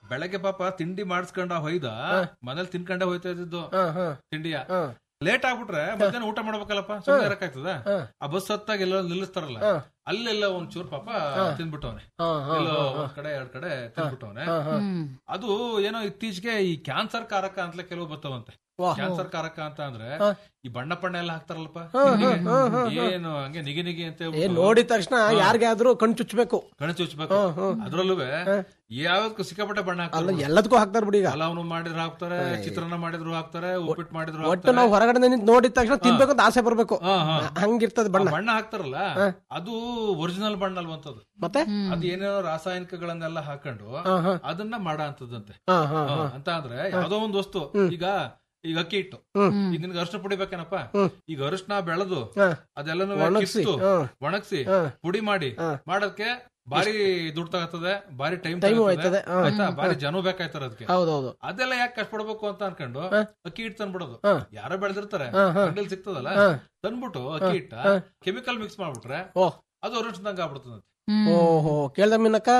ಬೆಳಗ್ಗೆ ಪಾಪ ತಿಂಡಿ ಮಾಡಿಸ್ಕೊಂಡ ಹೊಯ್ದ ಮನೇಲಿ ತಿನ್ಕೊಂಡೆ ಹೋಯ್ತಾ ಇದ್ದಿದ್ದು ತಿಂಡಿಯ ಲೇಟ್ ಆಗ್ಬಿಟ್ರೆ ಮಧ್ಯಾಹ್ನ ಊಟ ಮಾಡ್ಬೇಕಲ್ಲಪ್ಪ ಸುಮ್ಮನೆ ಇರಕ್ಕಾಗ್ತದ ಆ ಬಸ್ ಹತ್ತಾಗ ಎಲ್ಲ ನಿಲ್ಲಿಸ್ತಾರಲ್ಲ ಅಲ್ಲೆಲ್ಲ ಒಂದ್ ಚೂರ್ ಪಾಪ ತಿಂದ್ಬಿಟ್ಟವನೆ ಎಲ್ಲೋ ಒಂದ್ ಕಡೆ ಎರಡ್ ಕಡೆ ತಿಂದ್ಬಿಟ್ಟವನೆ ಅದು ಏನೋ ಇತ್ತೀಚೆಗೆ ಈ ಕ್ಯಾನ್ಸರ್ ಕಾರಕ ಅಂತಲೇ ಕೆಲವು ಬರ್ತಾವಂತೆ ಕ್ಯಾನ್ಸರ್ ಕಾರಕ ಅಂತ ಅಂದ್ರೆ ಈ ಬಣ್ಣ ಪಣ್ಣ ಎಲ್ಲ ಹಾಕ್ತಾರಲ್ಲಪ್ಪ ತಿಂಡಿಗೆ. ಏನು ಹಂಗೆ ನಿಗಿ ನಿಗಿ ಅಂತ ಏ ಹೇಳ್ಬಿಟ್ಟು ನೋಡಿದ ತಕ್ಷಣ ಯಾರಿಗಾದ್ರೂ ಕಣ್ ಚುಚ್ಬೇಕು ಕಣ್ ಚುಚ್ಬೇಕು ಅದ್ರಲ್ಲೂ ಯಾವ್ದಕ್ಕೂ ಸಿಕ್ಕಾಪಟ್ಟೆ ಬಣ್ಣ ಅಲ್ಲ ಹಾಕ್ತಾರೆ ಎಲ್ಲದಕ್ಕೂ ಹಾಕ್ತಾರ ಬಿಡಿ ಈಗ ಪಲಾವ್ನು ಮಾಡಿದ್ರು ಹಾಕ್ತಾರೆ ಚಿತ್ರಾನ್ನ ಮಾಡಿದ್ರು ಹಾಕ್ತಾರೆ ಉಪ್ಪಿಟ್ಟು ಮಾಡಿದ್ರು ಒಟ್ಟು ಹಾಕ್ತಾರೆ ನಾವು ಹೊರಗಡೆ ನಿಂತು ನೋಡಿದ ತಕ್ಷಣ ತಿನ್ಬೇಕು ಅಂತ ಆಸೆ ಬರ್ಬೇಕು ಹಾ, ಹಾ. ಹಂಗಿರ್ತದ ಬಣ್ಣ ಆ ಬಣ್ಣ ಹಾಕ್ತಾರಲ್ಲ ಅದು ಒರಿಜಿನಲ್ ಬಣ್ಣ ಅಲ್ವಂತದ್ದು ಮತ್ತೆ ಅದು ಏನೇನೋ ರಾಸಾಯನಿಕಗಳನ್ನೆಲ್ಲ ಹಾಕೊಂಡು ಅದನ್ನ ಮಾಡ ಅಂತದಂತೆ ಹಾ, ಹಾ, ಹಾ. ಅಂತ ಅಂದ್ರೆ ಯಾವ್ದೋ ಒಂದು ವಸ್ತು ಈಗ ಈಗ ಅಕ್ಕಿ ಹಿಟ್ಟು ಈಗ ನಿನ್ಗೆ ಅರಿಶಿನ ಪುಡಿ ಬೇಕೇನಪ್ಪ ಈಗ ಅರಿಶಿನ ಬೆಳೆದು ಅದೆಲ್ಲನೂ ಒಣಗ್ಸಿ, ಕಿತ್ತು ಹಾ. ಒಣಗ್ಸಿ ಹಾ. ಪುಡಿ ಮಾಡಿ ಮಾಡೋದಕ್ಕೆ ಬಾರಿ ದುಡ್ಡು ತಗತ್ತದೆ ಬಾರಿ ಟೈಮ್ Time ಹೋಯ್ತದೆ, ಹಾ. ಆಯ್ತಾ ಹ್ಮ್, ಬಾರಿ ಹ್ಮ್. ಜನ ಬೇಕಾಯ್ತಾರ ಅದಕ್ಕೆ ಹೌದೌದು ಅದೆಲ್ಲ ಯಾಕೆ ಕಷ್ಟಪಡ್ಬೇಕು ಅಂತ ಅನ್ಕೊಂಡು ಅಕ್ಕಿ ಹಿಟ್ಟು ತಂದ್ಬಿಡೋದು ಹಾ. ಯಾರೋ ಬೆಳೆದಿರ್ತಾರೆ ಹಾ, ಹಾ. ಅಂಗಡಿಲಿ ಸಿಗ್ತದಲ್ಲ ಹಾ. ತಂದ್ಬಿಟ್ಟು ಅಕ್ಕಿ ಹಿಟ್ಟ ಹಾ. ಕೆಮಿಕಲ್ ಮಿಕ್ಸ್ ಮಾಡ್ಬಿಟ್ರೆ ಓ ಅದು ಅರಿಶಿನಂಗ ಆಗ್ಬಿಡ್ತದೆ ಓಹೋ ಕೇಳ್ದ ಮಿನ್ನಕ್ಕ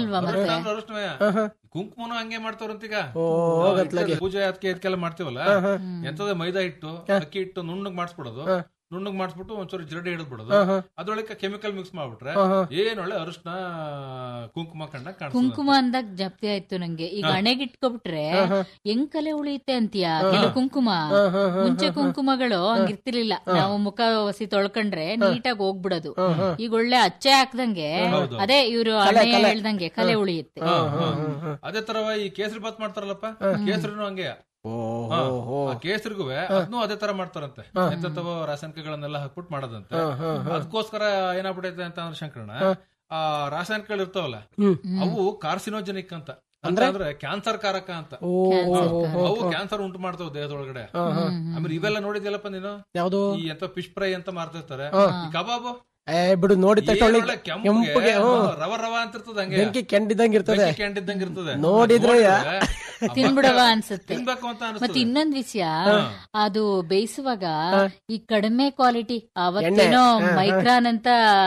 ಕುಂಕುಮನು ಹಂಗೆ ಮಾಡ್ತಾರಂತೀಗ ಓ, ಗತ್ಲಾಗೆ. ಪೂಜೆ ಅದಕ್ಕೆ ಇದಕ್ಕೆಲ್ಲ ಮಾಡ್ತೀವಲ್ಲ ಹಾ, ಹಾ. ಎಂತದೇ ಮೈದಾ ಹಿಟ್ಟು ಅಕ್ಕಿ ಹಿಟ್ಟು ನುಣ್ಣಗ್ ಮಾಡಿಸ್ಬಿಡೋದು ನುಣ್ಣಗ್ ಮಾಡಿಸ್ಬಿಟ್ಟು ಒಂಚೂರು ಜಿರಡಿ ಹಿಡಿದ್ಬಿಡೋದು ಹಾ, ಹಾ. ಅದ್ರೊಳಗೆ ಕೆಮಿಕಲ್ ಮಿಕ್ಸ್ ಮಾಡ್ಬಿಟ್ರೆ ಹಾ, ಹಾ. ಏನ್ ಒಳ್ಳೆ ಅರಿಶಿನ ಕುಂಕುಮ ಕಂಡ ಕಾಣಿಸ್ತದೆ ಕುಂಕುಮ ಅಂದಾಗ ಜಪ್ತಿ ಆಯ್ತು ನಂಗೆ ಈಗ ಹಾ. ಹಣೆಗೆ ಇಟ್ಕೊಬಿಟ್ರೆ ಹಾ, ಹಾ. ಹೆಂಗ್ ಕಲೆ ಉಳಿಯುತ್ತೆ ಅಂತೀಯ ಹಾ. ಕೆಲವು ಕುಂಕುಮ ಹಾ, ಹಾ, ಹಾ, ಮುಂಚೆ ಹಾ, ಕುಂಕುಮಗಳು ಹಾ. ಹಂಗಿರ್ತಿರ್ಲಿಲ್ಲ ಹಾ. ನಾವು ಮುಖ ಒಸಿ ತೊಳ್ಕೊಂಡ್ರೆ ನೀಟಾಗಿ ಹೋಗ್ಬಿಡೋದು ಹಾ, ಹಾ. ಈಗ ಒಳ್ಳೆ ಅಚ್ಚೆ ಹಾಕ್ದಂಗೆ ಹೌದು. ಅದೇ ಇವ್ರು ಕಲೆ, ಹಣೆ ಕಲೆ. ಹೇಳ್ದಂಗೆ ಕಲೆ ಹಾ. ಉಳಿಯುತ್ತೆ ಹಾ, ಹಾ, ಹಾ. ಅದೇ ತರವ ಈ ಕೇಸರಿ ಬಾತ್ ಮಾಡ್ತಾರಲ್ಲಪ್ಪ ಕೇಸರಿನೂ ಹಂಗೆ ಹಾ. ಆ ಕೇಸರಿಗೂ ಅದನ್ನು ಅದೇ ತರ ಮಾಡ್ತಾರಂತೆ ಎಂತೆಂತವೋ ರಾಸಾಯನಿಕಗಳನ್ನೆಲ್ಲ ಹಾಕ್ಬಿಟ್ಟು ಮಾಡೋದಂತೆ ಹಾ, ಹಾ, ಹಾ. ಅದಕ್ಕೋಸ್ಕರ ಏನಾಗ್ಬಿಟ್ಟೈತೆ ಅಂತ ಅಂದ್ರೆ ಶಂಕರಣ ಆ ರಾಸಾಯನಿಕಗಳು ಇರ್ತಾವಲ್ಲ ಹ್ಮ್. ಅವು ಕಾರ್ಸಿನೋಜೆನಿಕ್ ಅಂತ ಅಂತ ಅಂದ್ರೆ? ಅಂದ್ರೆ ಕ್ಯಾನ್ಸರ್ ಕಾರಕ ಅಂತ ಓ, ಹಾ. ಓ, ಓ, ಅವು ಓ. ಕ್ಯಾನ್ಸರ್ ಉಂಟು ಮಾಡ್ತಾವ ದೇಹದೊಳಗಡೆ ಹಾ, ಹಾ. ಆಮೇಲೆ ಇವೆಲ್ಲ ನೋಡಿದ್ಯಲ್ಲಪ್ಪ ನೀನು ಯಾವ್ದು ಈ ಎಂತ ಫಿಶ್ ಫ್ರೈ ಅಂತ ಮಾಡ್ತಿರ್ತಾರೆ ಹಾ. ಈ ಕಬಾಬು ಏ ಬಿಡು ನೋಡಿದ ತಕ್ಷಣ ಏನ್ ಒಳ್ಳೆ ಒಳ್ಳೆ ಕೆಂಪಗೆ ಕೆಂಪಗೆ ಹ್ಮ್. ರವ ರವ ಅಂತ ಇರ್ತದೆ ಹಂಗೆ ಬೆಂಕಿ ಕೆಂಡಿದಂಗ್ ಇರ್ತದೆ ಬೆಂಕಿ ಕೆಂಡಿದ್ದಂಗೆ ಇರ್ತದೆ ನೋಡಿದ್ರೆ ನೋಡಿದ್ರೆ ತಿನ್ಬಿಡವ ಅನ್ಸುತ್ತೆ ತಿನ್ಬೇಕು ಅಂತ ಮತ್ತೆ ಅನಿಸ್ತದೆ ಇನ್ನೊಂದ್ ವಿಷಯ ಹಾ. ಅದು ಬೇಯಿಸುವಾಗ ಈ ಕಡಿಮೆ ಕ್ವಾಲಿಟಿ ಎಣ್ಣೆ. ಅವತ್ತೇನೋ ಹಾ, ಹಾ. ಮೈಕ್ರಾನ್ ಅಂತ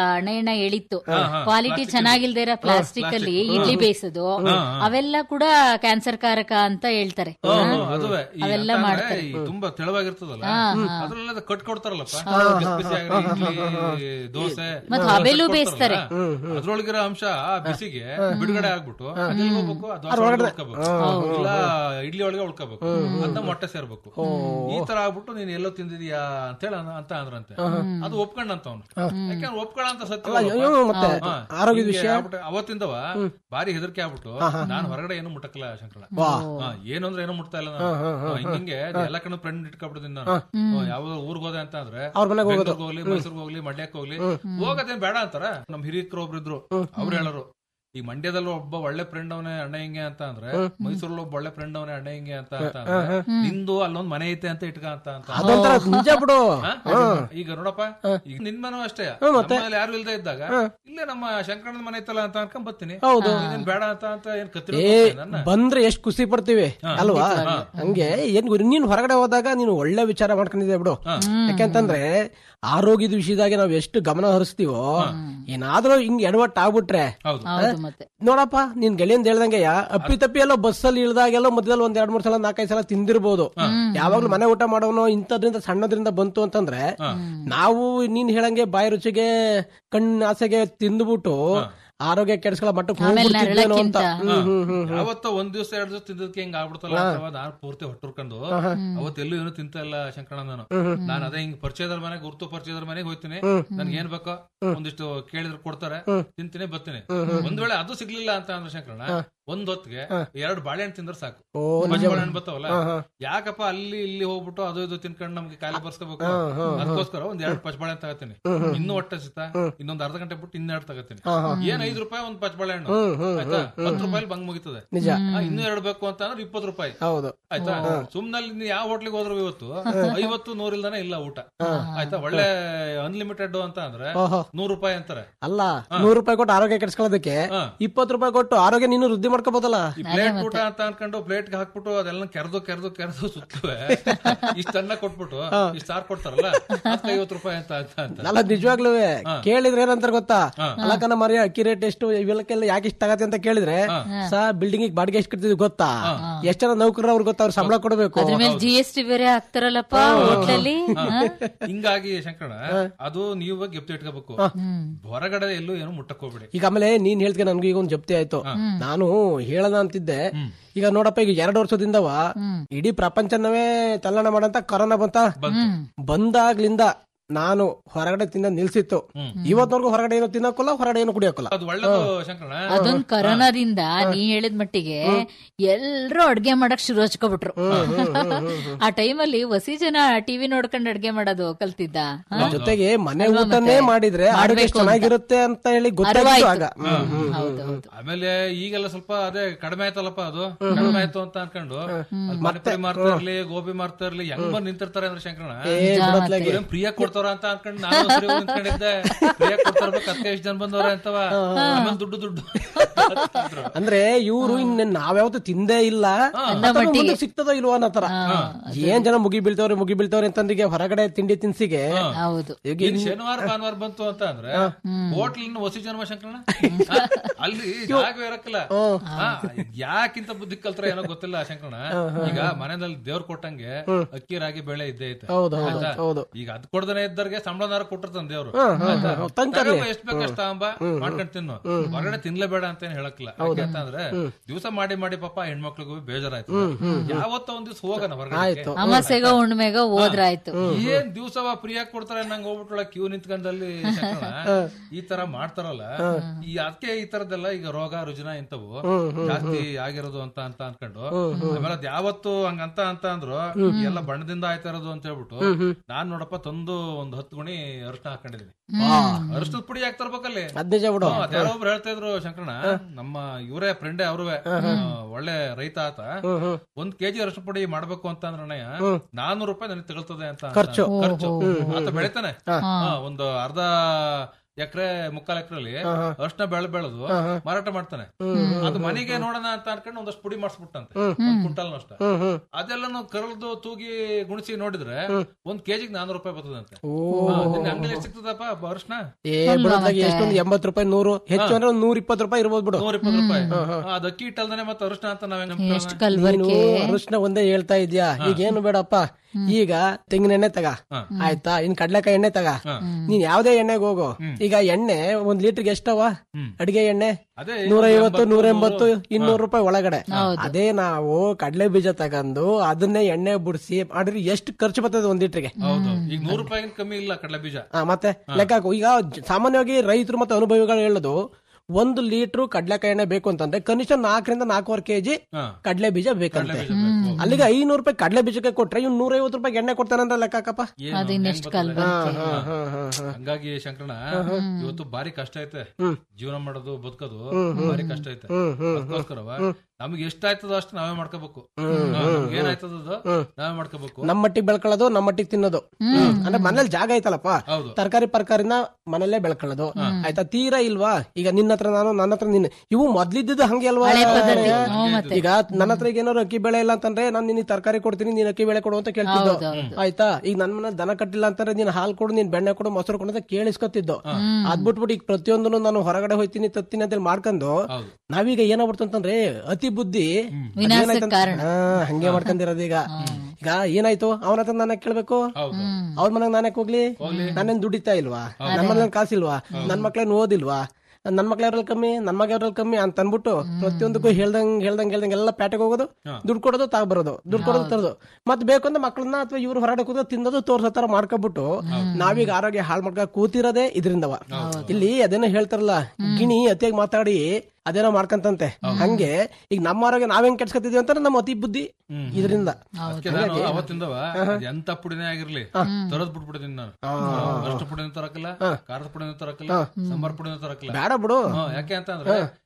ಹಣ ಹೇಳಿತ್ತು ಹಾ, ಹಾ. ಕ್ವಾಲಿಟಿ Plastic ಚೆನ್ನಾಗಿಲ್ದೇ ಇರೋ ಹಾ, ಪ್ಲಾಸ್ಟಿಕ್ ಅಲ್ಲಿ plastic. ಇಡ್ಲಿ ಹಾ. ಬೇಯಿಸೋದು ಹಾ, ಹಾ. ಅವೆಲ್ಲ ಕೂಡ ಕ್ಯಾನ್ಸರ್ ಕಾರಕ ಅಂತ ಹೇಳ್ತಾರೆ ಹಾ, ಹಾ. ಹಾ, ಅದುವೆ. ಈ ಅವೆಲ್ಲ ಅಂತ ಅಂದ್ರೆ ಮಾಡ್ತಾರೆ ಈ ತುಂಬಾ ತೆಳುವಾಗಿರ್ತದಲ್ಲ ಹಾ, ಹಾ. ಅದ್ರಲ್ಲೆಲ್ಲ ಕಟ್ ಕೊಡ್ತಾರಲ್ಲಪ್ಪ ಹಾ, ಬಿಸಿ ಹಾ, ಬಿಸಿಯಾಗಿ ಇಡ್ಲಿ ದೋಸೆ ಮತ್ತ್ ಅದೆಲ್ಲ ಹಬೆಲು ಕಟ್ ಬೇಯಿಸ್ತಾರೆ. ಕೊಡ್ತಾರಲ್ಲ, ಅದ್ರೊಳಗಿರೋ ಅಂಶ ಆ ಬಿಸಿಗೆ ಬಿಡುಗಡೆ ಆಗ್ಬಿಟ್ಟು ಹಾ. ಅದೆಲ್ಲಿ ಹೋಗ್ಬೇಕು ಆ ದೋಸೆ ಅದ್ರ ಒಳಗಡೆ- ಒಳಗೆ ಉಳ್ಕೋಬೇಕು ಹಾ, ಹಾ, ಇಲ್ಲ ಹಾ. ಇಡ್ಲಿ ಒಳಗೆ ಉಳ್ಕೋಬೇಕು ಅದನ್ನ ಮೊಟ್ಟೆ ಸೇರ್ಬೇಕು ಈ ತರ ಆಗ್ಬಿಟ್ಟು ನೀನ್ ಎಲ್ಲೋ ತಿಂದಿದ್ಯಾ ಅಂತ ಹೇಳಿ ಅಂತ ಅಂದ್ರಂತೆ ಅದು ಒಪ್ಕೊಂಡಂತ ಅವನು ಯಾಕಂದ್ರೆ ಒಪ್ಕೊಳ್ಳಂತ ಸತ್ಯ ಅಲ್ಲ, ಅಲ್ವಪ್ಪ? ಅಯ್ಯೋ, ಮತ್ತೆ ಹಾ. ಆರೋಗ್ಯದ ಹಿಂಗೆ ವಿಷಯ? ಆಗ್ಬಿಟ್ಟು ಅವತ್ತಿಂದವ ಬಾರಿ ಹೆದರಿಕೆ ಆಗ್ಬಿಟ್ಟು ನಾನು ಹೊರಗಡೆ ಏನು ಮುಟ್ಟಕ್ಕಿಲ್ಲ ಶಂಕರ ವಾ. ಹಾ, ಏನು ಅಂದ್ರೆ ಏನು ಮುಟ್ತಾ ಇಲ್ಲ ಹಾ, ನಾನು ಹಾ, ಹಾ, ಹಾ, ಹಾ. ಹಿಂಗೆ ಎಲ್ಲ ಕಡೆ ಫ್ರೆಂಡ್ ಇಟ್ಕೊಬಿಡ್ತೀನಿ ನಾನು ಹಾ. ಹಾ, ಯಾವ್ದೋ ಊರ್ಗ್ ಹೋದೆ ಅಂತ ಅಂದ್ರೆ ಅವ್ರ ಮನೆಗ್ ಹೋಗೋದು. ಬೆಂಗ್ಳೂರ್ಗ್ ಹೋಗ್ಲಿ ಮೈಸೂರ್ಗ್ ಹೋಗ್ಲಿ ಮಂಡ್ಯಕ್ಕೆ ಹೋಗ್ಲಿ ಹೋಗೋದೇನ್ ಬೇಡ ಅಂತಾರ ನಮ್ ಹಿರಿಯಕರು ಒಬ್ರು ಇದ್ರು ಅವ್ರು ಹೇಳೋರು ಈ ಮಂಡ್ಯದಲ್ಲಿ ಒಬ್ಬ ಒಳ್ಳೆ ಫ್ರೆಂಡ್ ಅವನೇ ಅಣ್ಣ ಹಿಂಗೆ ಅಂತ ಅಂದ್ರೆ ಮೈಸೂರಲ್ಲಿ ಒಬ್ಬ ಒಳ್ಳೆ ಫ್ರೆಂಡ್ ಅವನೇ ಅಣ್ಣ ಹಿಂಗೆ ಅಂತ ಅಂತ ಅಂದ್ರೆ ನಿಂದು ಅಲ್ಲೊಂದ್ ಮನೆ ಐತೆ ಅಂತ ಇಟ್ಕ ಅಂತ ಅಂತ ಅದೊಂಥರ ನಿಜ ಬಿಡು ಹಾ? ಹಾ. ಈಗ ನೋಡಪ್ಪ ಈಗ ನಿನ್ ಮನೂ ಅಷ್ಟೇ ಹ್ಮ್, ಮತ್ತೆ? ನಮ್ಮನೇಲಿ ಯಾರು ಇಲ್ದೇ ಇದ್ದಾಗ ಇಲ್ಲೇ ನಮ್ಮ ಶಂಕರಣ್ಣನ ಮನೆ ಐತಲ್ಲ ಅಂತ ಅನ್ಕೊಂಡ್ ಬರ್ತೀನಿ ಹೌದು. ನೀನೇನ್ ಬೇಡ ಅಂತ ಅಂತ ಏನ್ ಕತ್ತಿರ ಏ ಬಂದ್ರೆ ಎಷ್ಟ್ ಖುಷಿ ಪಡ್ತೀವಿ ಹಾ. ಅಲ್ವಾ ಹಾ. ಹಂಗೆ ಏನ್ ಗುರು, ನೀನ್ ಹೊರಗಡೆ ಹೋದಾಗ ನೀನು ಒಳ್ಳೆ ವಿಚಾರ ಮಾಡ್ಕೊಂಡಿದ್ದೆ ಬಿಡು ಯಾಕಂತಂದ್ರೆ ಆರೋಗ್ಯದ ವಿಷಯದಾಗೆ ನಾವ್ ಎಷ್ಟು ಗಮನ ಹರಿಸ್ತೀವೋ ಏನಾದ್ರೂ ಹಿಂಗ್ ಎಡವಟ್ ಆಗ್ಬಿಟ್ರೆ ಹೌದು ಹೌದು ಮತ್ತೆ ನೋಡಪ್ಪ ನೀನ್ ಗೆಳೆಯನ್ ಹೇಳ್ದಂಗೆ ಅಪ್ಪಿ ತಪ್ಪಿ ಎಲ್ಲೋ ಬಸ್ಸಲ್ಲಿ ಇಳ್ದಾಗೆಲ್ಲೋ ಮಧ್ಯದಲ್ಲಿ ಒಂದ್ ಎರಡ್ ಮೂರ್ ಸಲ ನಾಲ್ಕೈದು ಸಲ ತಿಂದಿರ್ಬೋದು ಯಾವಾಗ್ಲೂ ಮನೆ ಊಟ ಮಾಡೋನು ಇಂಥದ್ರಿಂದ ಸಣ್ಣದ್ರಿಂದ ಬಂತು ಅಂತಂದ್ರೆ ನಾವು ನೀನ್ ಹೇಳಂಗೆ ಬಾಯಿ ರುಚಿಗೆ ಕಣ್ಣು ಆಸೆಗೆ ತಿಂದ್ಬಿಟ್ಟು ಆರೋಗ್ಯ ಕೆಡಿಸ್ಕೊಳ್ಳೋ ಮಟ್ಟಕ್ಕೆ ಆಮೇಲೆ ಹೋಗ್ಬಿಡ್ತಿದ್ದೇನೋ ಅಂತ ನರಳಕ್ಕಿಂತ. ಹ್ಮ್ ಹ್ಮ್ ಹ್ಮ್ ಹ್ಮ್. ಯಾವತ್ತೋ ಒಂದ್ ದಿವಸ ಎರಡ್ ದಿವಸ ತಿಂದಕ್ಕೆ ಹಿಂಗ್ ಆಗ್ಬಿಡ್ತಲ್ಲ ಅಥವಾ ನಾನು ಪೂರ್ತಿ ಹೊಟ್ಟುರ್ಕೊಂಡು ಅವತ್ತೆಲ್ಲೂ ಏನು ತಿಂತ ಇಲ್ಲ ಶಂಕರಣ್ಣ ನಾನು ನಾನು ಅದೇ ಹಿಂಗ್ ಪರಿಚಯದವ್ರ ಮನೆಗೆ ಗುರುತು ಪರಿಚಯದವ್ರ ಮನೆಗೆ ಹೋಗ್ತೀನಿ ನನ್ಗೆ ಏನ್ ಬೇಕೋ ಒಂದಿಷ್ಟು ಕೇಳಿದ್ರೆ ಕೊಡ್ತಾರೆ ತಿಂತೀನಿ ಬರ್ತೀನಿ ಒಂದ್ ವೇಳೆ ಅದು ಸಿಗ್ಲಿಲ್ಲ ಅಂತ ಅಂದ್ರೆ ಶಂಕರಣ್ಣ ಒಂದ್ ಹೊತ್ತಿಗೆ ಎರಡ್ ಬಾಳೆಹಣ್ಣು ತಿಂದ್ರೆ ಸಾಕು ಓ, ಪಚ್ಚ ನಿಜ. ಬಾಳೆಹಣ್ಣು ಬರ್ತಾವಲ್ಲ ಹಾ, ಹಾ. ಯಾಕಪ್ಪ ಅಲ್ಲಿ ಇಲ್ಲಿ ಹೋಗ್ಬಿಟ್ಟು ಅದು ಇದು ತಿನ್ಕೊಂಡು ನಮ್ಗೆ ಕಾಯಿಲೆ ಬರ್ಸ್ಕೋಬೇಕು ಹಾ, ಹಾ, ಹಾ. ಅದಕ್ಕೋಸ್ಕರ ಒಂದ್ ಎರಡು ಪಚ್ಚ ಬಾಳೆಹಣ್ಣು ತಗೋತೀನಿ ಇನ್ನೂ ಹೊಟ್ಟೆ ಸಿತ ಇನ್ನೊಂದ್ ಅರ್ಧ ಗಂಟೆ ಬಿಟ್ಟು ಇನ್ನೆರಡು ತಗೋತೀನಿ ಹಾ, ಹಾ. ಏನ್ ಐದು ರೂಪಾಯಿ ಒಂದ್ ಪಚ್ಚ ಬಾಳೆಹಣ್ಣು ಹ್ಮ್, ಹ್ಮ್, ಆಯ್ತಾ ಹ್ಮ್, ಹತ್ತು ರೂಪಾಯಿ ಬಂಗ್ ಮುಗಿತದೆ ನಿಜ. ಆ, ಇನ್ನೂ ಎರಡು ಬೇಕು ಅಂತ ಅಂದ್ರೆ ಇಪ್ಪತ್ತು ರೂಪಾಯಿ ಹೌದು ಆಯ್ತಾ ಸುಮ್ನಲ್ಲಿ ನೀವು ಯಾವ ಹೋಟ್ಲಿಗೆ ಹೋದ್ರು ಇವತ್ತು ಐವತ್ತು ನೂರಿಲ್ದಾನೆ ಇಲ್ಲ ಊಟ ಆಯ್ತಾ ಒಳ್ಳೆ ಅನ್ಲಿಮಿಟೆಡ್ ಅಂತ ಅಂದ್ರೆ ಓಹೋ. ನೂರು ರೂಪಾಯಿ ಅಂತಾರೆ ಅಲ್ಲ ನೂರು ರೂಪಾಯಿ ಕೊಟ್ಟು ಆರೋಗ್ಯ ಕೆಡಿಸ್ಕೊಳ್ಳೋದಕ್ಕೆ ಹಾ. ಇಪ್ಪತ್ತು ರೂಪಾಯಿ ಕೊಟ್ಟು ಆರೋಗ್ಯ ನೀನು ವೃದ್ಧಿ ಮಾಡ್ಕೋಬೋದಲ್ಲ ಈ ಪ್ಲೇಟ್ ಊಟ ಅಂತ ಅನ್ಕೊಂಡು ಪ್ಲೇಟ್ ಹಾಕ್ಬಿಟ್ಟು ಅದೆಲ್ಲ ಕೆರೆದು ಕೆರೆದು ಕೆರೆದು ಸುತ್ತಲುವೆ ಇಷ್ಟ ಅನ್ನ ಕೊಟ್ಬಿಟ್ಟು ಇಷ್ಟ ಸಾರ್ ಕೊಡ್ತಾರಲ್ಲ ಅದಕ್ಕೆ ಐವತ್ತು ರೂಪಾಯಿ ಅಂತ ಅಂತ ಅಂತ ಅಲ್ಲ ನಿಜವಾಗ್ಲೂ ಕೇಳಿದ್ರೆ ಏನಂತಾರೆ ಗೊತ್ತಾ ಅಲ್ಲಕನ ಮರಿ ಅಕ್ಕಿ ರೇಟ್ ಎಷ್ಟು ಇವೆಲ್ಲಕ್ಕೆಲ್ಲ ಯಾಕೆ ಇಷ್ಟ ಆಗತ್ತೆ ಅಂತ ಕೇಳಿದ್ರೆ ಸಾ ಬಿಲ್ಡಿಂಗ್ ಬಾಡಿಗೆ ಎಷ್ಟು ಕಟ್ತಿದ್ವಿ ಗೊತ್ತಾ ಎಷ್ಟ್ ಜನ ನೌಕರರು ಅವ್ರಿಗೆ ಗೊತ್ತಾ ಅವ್ರು ಸಂಬಳ ಕೊಡಬೇಕು ಅದ್ರ ಮೇಲೆ ಜಿ ಎಸ್ ಟಿ ಬೇರೆ ಹಾಕ್ತಾರಲ್ಲಪ್ಪ ಹೋಟ್ಲಲ್ಲಿ ಹಿಂಗಾಗಿ ಶಂಕರಣ ಅದು ನೀವು ಗೆಪ್ತಿ ಇಟ್ಕೋಬೇಕು ಹೊರಗಡೆ ಎಲ್ಲೂ ಏನು ಮುಟ್ಟಕ್ ಹೋಗ್ಬಿಡಿ ಈಗ ಆಮೇಲೆ ನೀನ್ ಹೇಳ್ತೀಯ ನನ್ಗೆ ಈಗ ಒಂದು ಜಪ್ತಿ ಆಯ್ತು ನಾನು ಹೇಳೋಣ ಅಂತಿದ್ದೆ ಈಗ ನೋಡಪ್ಪ ಈಗ ಎರಡು ವರ್ಷದಿಂದವ ಇಡೀ ಪ್ರಪಂಚನವೇ ತಲ್ಲಣ ಮಾಡಂತ ಕರೋನಾ ಬಂತ ಬಂದಾಗ್ಲಿಂದ ನಾನು ಹೊರಗಡೆ ತಿನ್ನ ನಿಲ್ಸಿತ್ತು ಇವತ್ವರೆಗೂ ಹೊರಗಡೆ ಏನು ತಿನ್ನೋಕಲ್ಲ ಹೊರಗಡೆ ಏನು ಕುಡಿಯೋಕಲ್ಲ ಅದು ಒಳ್ಳೇದು ಶಂಕರಣ ಅದೊಂದ್ ಕರೋನಾದಿಂದ ನೀ ಹೇಳಿದ ಮಟ್ಟಿಗೆ ಎಲ್ರು ಅಡ್ಗೆ ಮಾಡಕ್ ಶುರು ಹಚ್ಕೊಬಿಟ್ರು ಆ ಟೈಮಲ್ಲಿ ವಸಿ ಜನ ಟಿವಿ ನೋಡ್ಕೊಂಡ್ ಅಡ್ಗೆ ಮಾಡೋದು ಕಲ್ತಿದ್ದ ಹ? ಜೊತೆಗೆ ಮನೆ ಅಲ್ವಾ ಊಟನೇ ಮತ್ತೆ? ಮಾಡಿದ್ರೆ ಆರೋಗ್ಯ ಮಾಡ್ಬೇಕು ಚೆನ್ನಾಗಿರುತ್ತೆ ಅಂತ ಹೇಳಿ ಗೊತ್ತಾಯ್ತು ಅರಿವಾಯ್ತು. ಆಗ ಹ್ಮ್, ಹ್ಮ್, ಹ್ಮ್. ಆಮೇಲೆ ಈಗೆಲ್ಲ ಸ್ವಲ್ಪ ಅದೇ ಕಡಿಮೆ ಆಯ್ತಲ್ಲಪ್ಪ ಅದು ಕಡಿಮೆ ಆಯ್ತು ಅಂತ ಅನ್ಕೊಂಡು ಅದ್ ಪಾನಿಪುರಿ ಮಾರ್ತಾ ಇರ್ಲಿ ಗೋಬಿ ಮಾರ್ತಾ ಇರ್ಲಿ ಹೆಂಗ್ ಬಂದ್ ನಿಂತಿರ್ತಾರೆ ಅಂದ್ರೆ ಶಂಕರಣ ಏ, ಬಿಡತ್ಲಾಗೆ. ಇವ್ರೇನ್ ಪ್ರಿಯ ಕೊಡ್ತಾರ ಅಂತ ಅನ್ಕೊಂಡು ನಾನು ಒಂದ್ಸರಿ ಹೋಗ್ ನಿಂತ್ಕೊಂಡಿದ್ದೆ ಪ್ರಿಯ ಕೊಡ್ತಾರ ಅದಕ್ಕೆ ಎಷ್ಟು ಜನ ಬಂದವ್ರೆ ಅಂತವ ಆಮೇಲೆ ದುಡ್ಡು ದುಡ್ಡು ಅಂದ್ರೆ ಇವ್ರು ಇನ್ನ ನಾವ್ಯಾವತ್ತು ತಿಂದೇ ಇಲ್ಲ ಅನ್ನೋ ಅಥವಾ ಮಟ್ಟಿಗೆ. ಮುಂದೆ ಸಿಗ್ತದೋ ಇಲ್ವೋ ಅನ್ನೋ ತರ ಏನ್ ಜನ ಮುಗಿ ಬೀಳ್ತವ್ರೆ ಮುಗಿ ಬೀಳ್ತವ್ರೆ ಅಂತಂದಿಗೆ ಹೊರಗಡೆ ತಿಂಡಿ ತಿನ್ಸಿಗೆ ಹೌದು ಈಗ ಇನ್ ಇನ್- ಶನಿವಾರ ಭಾನುವಾರ ಬಂತು ಅಂತ ಅಂದ್ರೆ ಹೋಟ್ಲಿನ ವಸಿ ಜನ್ಮ ಶಂಕರಣ ಅಲ್ಲಿ ಜಾಗ ಇರಕ್ಕಲ್ಲ ಹಾ, ಯಾಕಿಂತ ಬುದ್ಧಿ ಕಲ್ತ್ರ ಏನೋ ಗೊತ್ತಿಲ್ಲ ಶಂಕರಣ ಈಗ ಮನೆಯಲ್ಲಿ ದೇವ್ರ ಕೊಟ್ಟಂಗೆ ಅಕ್ಕಿ ರಾಗಿ ಬೆಳೆ ಇದ್ದೇ ಐತೆ ಹೌದು, ಹೌದು, ಆಯ್ತಾ? ಹೌದು. ಈಗ ಅದ್ ಕೊಡ್ದನೆ ಇದ್ದವ್ರಿಗೆ ಸಂಬಳನಾರ ಕೊಟ್ಟಿರ್ತಾನೆ ದೇವ್ರು ಹಾ, ಹಾ, ಆಯ್ತಾ? ಹಾ, ತಂದ್ಕರ್ಲಿ. ತಗೊಂಬ ಎಷ್ಟ್ ಬೇಕು ಅಷ್ಟ ಅಂಬ ಮಾಡ್ಕೊಂಡ್ ತಿನ್ನು ಹೊರಗಡೆ ತಿನ್ಲೇಬೇಡ ಅಂತ ಏನ್ ಹೇಳಕ್ಲ ಯಾಕೆ ಅಂದ್ರೆ ದಿವಸ ಮಾಡಿ ಮಾಡಿ ಪಾಪ ಹೆಣ್ಮಕ್ಳಿಗೂ ಬೇಜಾರಾಯ್ತು ಯಾವತ್ತ ಒಂದ್ ದಿವ್ಸ ಹೋಗೋಣ ಹೊರಗಡೆ ಆಯ್ತು. ಅಮಾಸೆಗ ಹುಣ್ಮೆಗ ಹೋದ್ರಾಯ್ತು ಏನ್ ದಿವಸವ ಪ್ರಿಯ ಕೊಡ್ತಾರೆ ನಂಗೆ ಹೋಗ್ಬಿಟ್ಟೊಳ ಕ್ಯೂ ನಿಂತ್ಕೊಂಡಲ್ಲಿ ಶಂಕರಣ್ಣ, ಈ ತರ ಮಾಡ್ತಾರಲ್ಲ ಈ ಅದಕ್ಕೆ ಈ ತರದೆಲ್ಲ ಈಗ ರೋಗ ರುಜಿನ ಇಂಥವು ಜಾಸ್ತಿ ಆಗಿರೋದು ಅಂತ ಅಂತ ಅನ್ಕೊಂಡು ಆಮೇಲೆ ಅದ್ ಯಾವತ್ತು ಹಂಗಂತ ಅಂತ ಅಂದ್ರು ಎಲ್ಲ ಬಣ್ಣದಿಂದ ಆಯ್ತಾ ಇರೋದು ಅಂತ ಹೇಳ್ಬಿಟ್ಟು ನಾನ್ ನೋಡಪ್ಪ ತಂದು ಒಂದ್ ಹತ್ತು ಗುಣಿ ಅರಿಶಿನ ಹಾಕೊಂಡಿದೀನಿ ಅರಿಶಿನದ ಪುಡಿ ಹಾಕ್ತಾ ಇರ್ಬೇಕಲ್ಲಿ ಅದ್ ನಿಜ ಬಿಡು ಹ್ಮ್, ಅದ್ಯಾರೋ ಒಬ್ರು ಹೇಳ್ತಾ ಇದ್ರು ಶಂಕರಣ ನಮ್ಮ ಇವರೇ ಫ್ರೆಂಡೇ ಅವ್ರುವೆ ಒಳ್ಳೆ ರೈತ ಆತ ಒಂದ್ ಕೆಜಿ ಅರಿಶಿನ ಪುಡಿ ಮಾಡ್ಬೇಕು ಅಂತ ಅಂದ್ರಣ್ಣಯ್ಯ ನಾನೂರು ರೂಪಾಯಿ ನನಗೆ ತಗೊಳ್ತದೆ ಅಂತ ಅಂತ. ಖರ್ಚು. ಖರ್ಚು ಆತ ಬೆಳಿತಾನೆ ಹಾ, ಒಂದು ಅರ್ಧ ಎಕರೆ ಮುಕ್ಕಾಲ್ ಎಕರೆಲಿ ಅರ್ಶನ ಬೆಳೆ ಬೆಳೆದು ಮಾರಾಟ ಮಾಡ್ತಾನೆ ಅದು ಮನೆಗೆ ನೋಡೋಣ ಅಂತ ಅನ್ಕೊಂಡು ಒಂದಷ್ಟು ಪುಡಿ ಮಾಡಿಸ್ಬಿಟ್ಟಂತೆ ಒಂದ್ ಕುಂಟಲ್ ಅಷ್ಟ ಅದೆಲ್ಲನು ಕರಲ್ದು ತೂಗಿ ಗುಣಿಸಿ ನೋಡಿದ್ರೆ ಒಂದ್ ಕೆಜಿಗೆ ನಾನೂರು ರೂಪಾಯಿ ಬರ್ತದಂತೆ ಹಾ, ನಿನ್ನ ಅಂಗಡಿ ಸಿಗ್ತದಪ್ಪ ಅರ್ಶನ ಏ ಬಿಡತ್ಲಾಗೆ ಎಷ್ಟೊಂದು ಎಂಬತ್ ರೂಪಾಯಿ ನೂರು ಹೆಚ್ಚು ಅಂದ್ರೆ ಒಂದ್ ನೂರ ಇಪ್ಪತ್ತು ರೂಪಾಯಿ ಇರ್ಬೋದು ಬಿಡು ನೂರ ಇಪ್ಪತ್ತು ರೂಪಾಯಿ ಅದ್ ಅಕ್ಕಿ ಇಟ್ಟಲ್ದೇನೆ ಮತ್ತೆ ಅರಿಶಿನ ಅಂತ ನಾವೇನ್ ಎಷ್ಟು ಕಲ್ಬರ್ಕೆ ನೀನು ಅರಿಶಿನ ಒಂದೇ ಹೇಳ್ತಾ ಇದ್ಯಾ ಈಗ ಏನು ಬೇಡಪ್ಪ ಈಗ ತೆಂಗಿನ ಎಣ್ಣೆ ತಗ ಆಯ್ತಾ ಇನ್ ಕಡ್ಲೆಕಾಯಿ ಎಣ್ಣೆ ತಗ ನೀನ್ ಯಾವ್ದೇ ಎಣ್ಣೆಗೆ ಹೋಗು ಈಗ ಎಣ್ಣೆ ಒಂದ್ ಲೀಟರ್ಗೆ ಎಷ್ಟವ ಅಡಿಗೆ ಎಣ್ಣೆ ಅದೇ ನೂರ ಐವತ್ತು ನೂರ ಎಂಬತ್ತು ಇನ್ನೂರು ರೂಪಾಯಿ ಒಳಗಡೆ ಅದೇ ನಾವು ಕಡಲೆ ಬೀಜ ತಗೊಂಡು ಅದನ್ನೇ ಎಣ್ಣೆ ಬಿಡಿಸಿ ಮಾಡಿದ್ರೆ ಎಷ್ಟು ಖರ್ಚು ಬರ್ತದೆ ಒಂದ್ ಲೀಟರ್ಗೆ ಹೌದು ಈಗ ನೂರು ರೂಪಾಯಿಗಿಂತ ಕಮ್ಮಿ ಇಲ್ಲ ಕಡಲೆ ಬೀಜ ಆ, ಮತ್ತೆ ಲೆಕ್ಕ ಹಾಕು ಈಗ ಜ- ಸಾಮಾನ್ಯವಾಗಿ ರೈತರು ಮತ್ತೆ ಅನುಭವಿಗಳು ಹೇಳೋದು ಒಂದು ಲೀಟರ್ ಕಡ್ಲೆಕಾಯಿ ಎಣ್ಣೆ ಬೇಕು ಅಂತಂದ್ರೆ ಕನಿಷ್ಠ ನಾಲ್ಕರಿಂದ ನಾಲ್ಕೂವರೆ ಕೆಜಿ ಹಾ. ಕಡಲೆ ಬೀಜ ಬೇಕಂತೆ ಅಲ್ಲಿಗೆ ಐನೂರು ರೂಪಾಯಿ ಕಡಲೆ ಬೀಜಕ್ಕೆ ಕೊಟ್ರೆ ಇವ್ನು ನೂರ ಐವತ್ತು ರೂಪಾಯಿ ಎಣ್ಣೆ ಕೊಡ್ತಾನಂತ ಲೆಕ್ಕ ಹಾಕಪ್ಪ ಏನು ಅದು ಇನ್ನೆಷ್ಟು ಹೆಂಗ್ ಬರ್ತದೆ? ಕಲ್ಬರ್ಕೆ ಹಾ, ಹಾ, ಹಾ, ಹಾ. ಹಂಗಾಗಿ ಶಂಕರಣ ಇವತ್ತು ಬಾರಿ ಕಷ್ಟ ಐತೆ ಜೀವನ ಮಾಡೋದು ಬದುಕೋದು ಬಾರಿ ಕಷ್ಟ ಐತೆ ಅದಕ್ಕೋಸ್ಕರವ ನಮ್ಗೆ ಎಷ್ಟಾಯ್ತದೋ ಅಷ್ಟು ನಾವೇ ಮಾಡ್ಕೋಬೇಕು ಏನಾಯ್ತದ ನಾವೇ ಮಾಡ್ಕೋಬೇಕು ನಮ್ಮ ಮಟ್ಟಿಗೆ ಬೆಳ್ಕೊಳ್ಳೋದು ನಮ್ಮ ಮಟ್ಟಿಗೆ ತಿನ್ನೋದು ಅಂದ್ರೆ ಮನೇಲಿ ಜಾಗ ಐತಲ್ಲಪ್ಪ ಹೌದು. ತರಕಾರಿ ಪರ್ಕಾರಿನ ಮನೇಲೆ ಬೆಳ್ಕೊಳ್ಳೋದು ಆಯ್ತಾ ತೀರಾ ಇಲ್ವಾ ಈಗ ನಿನ್ನ ಹತ್ರ ನಾನು ನನ್ನ ಹತ್ರ ನಿನ್ನ ಇವು ಮೊದ್ಲಿದ್ದು ಹಂಗೆ ಅಲ್ವಾ ಹಳೆ ಪದ್ಧತಿ. ಹ್ಮ್, ಮತ್ತೆ. ಈಗ ನನ್ನ ಹತ್ರ ಈಗ ಏನಾದ್ರು ಅಕ್ಕಿ ಬೆಳೆ ಇಲ್ಲ ಅಂತಂದ್ರೆ ನಾನು ನಿನ್ನ ತರಕಾರಿ ಕೊಡ್ತೀನಿ ನೀನ್ ಅಕ್ಕಿ ಬೆಳೆ ಕೊಡು ಅಂತ ಕೇಳ್ತಿದ್ದು ಆಯ್ತಾ ಈಗ ನನ್ ಮನೆ ದನ ಕಟ್ಟಿಲ್ಲ ಅಂತಂದ್ರೆ ನೀನ್ ಹಾಲು ಕೊಡು ನೀನ್ ಬೆಣ್ಣೆ ಕೊಡು ಮೊಸರು ಕೊಡು ಅಂತ ಕೇಳಿಸ್ಕೊತಿದ್ದು ಅದ್ ಬಿಟ್ಬಿಟ್ಟು ಈಗ ಪ್ರತಿಯೊಂದನ್ನು ನಾನು ಹೊರಗಡೆ ಹೋಯ್ತೀನಿ ತತ್ತೀನಿ ಅಂತೇಳಿ ಮಾಡ್ಕೊಂಡು ಹೌದು. ನಾವೀಗ ಏನಾಗ್ಬಿಡ್ತು ಅಂತಂದ್ರೆ ಅತಿ ಬುದ್ಧಿ ವಿನಾಶಕ್ಕೆ ಅದೇನಾಯ್ತು ಅಂತ- ಕಾರಣ. ಹಾ, ಹಂಗೆ ಮಾಡ್ಕೊಂಡಿರೋದು ಈಗ ಈಗ ಏನಾಯ್ತು ಅವನ ಹತ್ರ ನಾನೇ ಕೇಳ್ಬೇಕು ಹೌದು ಅವ್ರ ಮನೆಗ್ ನಾನೇ ಹೋಗ್ಲಿ ನಾನೇನ್ ದುಡಿತಾ ಇಲ್ವಾ ನನ್ನ ಮನೇಲಿ ಕಾಸಿಲ್ವಾ ನನ್ ಮಕ್ಳೇನ್ ಓದಿಲ್ವಾ ನನ್ ಮಕ್ಳ ಯಾರಲ್ಲಿ ಕಮ್ಮಿ ನನ್ ಮಗ ಯಾರಲ್ಲಿ ಕಮ್ಮಿ ಅಂತ ಅನ್ಬಿಟ್ಟು ಪ್ರತಿಯೊಂದಕ್ಕೂ ಹೇಳ್ದಂಗ್ ಹೇಳ್ದಂಗ್ ಹೇಳ್ದಂಗ್ ಎಲ್ಲ ಪ್ಯಾಟೆಗೆ ಹೋಗೋದು ದುಡ್ಡು ಕೊಡೋದು ತಾ ಬರೋದು ದುಡ್ಡು ಕೊಡೋದು ತರೋದು ಮತ್ ಬೇಕು ಅಂದ್ರೆ ಮಕ್ಳನ್ನ ಅಥವಾ ಇವ್ರು ಹೊರಗಡೆ ಕೂತ ತಿನ್ನೋದು ತೋರ್ಸೋ ತರ ಮಾಡ್ಕೊಬಿಟ್ಟು ನಾವೀಗ ಆರೋಗ್ಯ ಹಾಳು ಮಾಡ್ಕ ಕೂತಿರೋದೇ ಇದರಿಂದವ ಇಲ್ಲಿ ಅದೇನೋ ಹೇಳ್ತಾರಲ್ಲ ಗಿಣಿ ಅತಿಯಾಗಿ ಮಾತಾಡಿ ಅದೇನೋ ಮಾಡ್ಕಂತಂತೆ ಹಂಗೆ ಈಗ ನಮ್ಮ ಆರೋಗ್ಯ ನಾವೇನ್ ಕೆಡ್ಸ್ಕೊತಿದೀವಿ ಅಂತ ನಮ್ಮ ಅತಿ ಬುದ್ಧಿ ಇದರಿಂದ ಅದಕ್ಕೆ ನಾನು ಅವತ್ತಿಂದವ ಅದ್ ಎಂತ ಪುಡಿನೇ ಆಗಿರ್ಲಿ ತರದ್ ಬಿಟ್ಬಿಡ್ತೀನಿ ನಾನು ಅಷ್ಟು ಪುಡಿನ ತರಕಲ್ಲ ಖಾರದ ಪುಡಿನ ತರಕಲ್ಲ ಸಾಂಬಾರ್ ಪುಡಿನ ತರಕಲ್ಲ ಬೇಡ ಬಿಡು ಹ್ಮ್, ಯಾಕೆ ಅಂತ ಅಂದ್ರೆ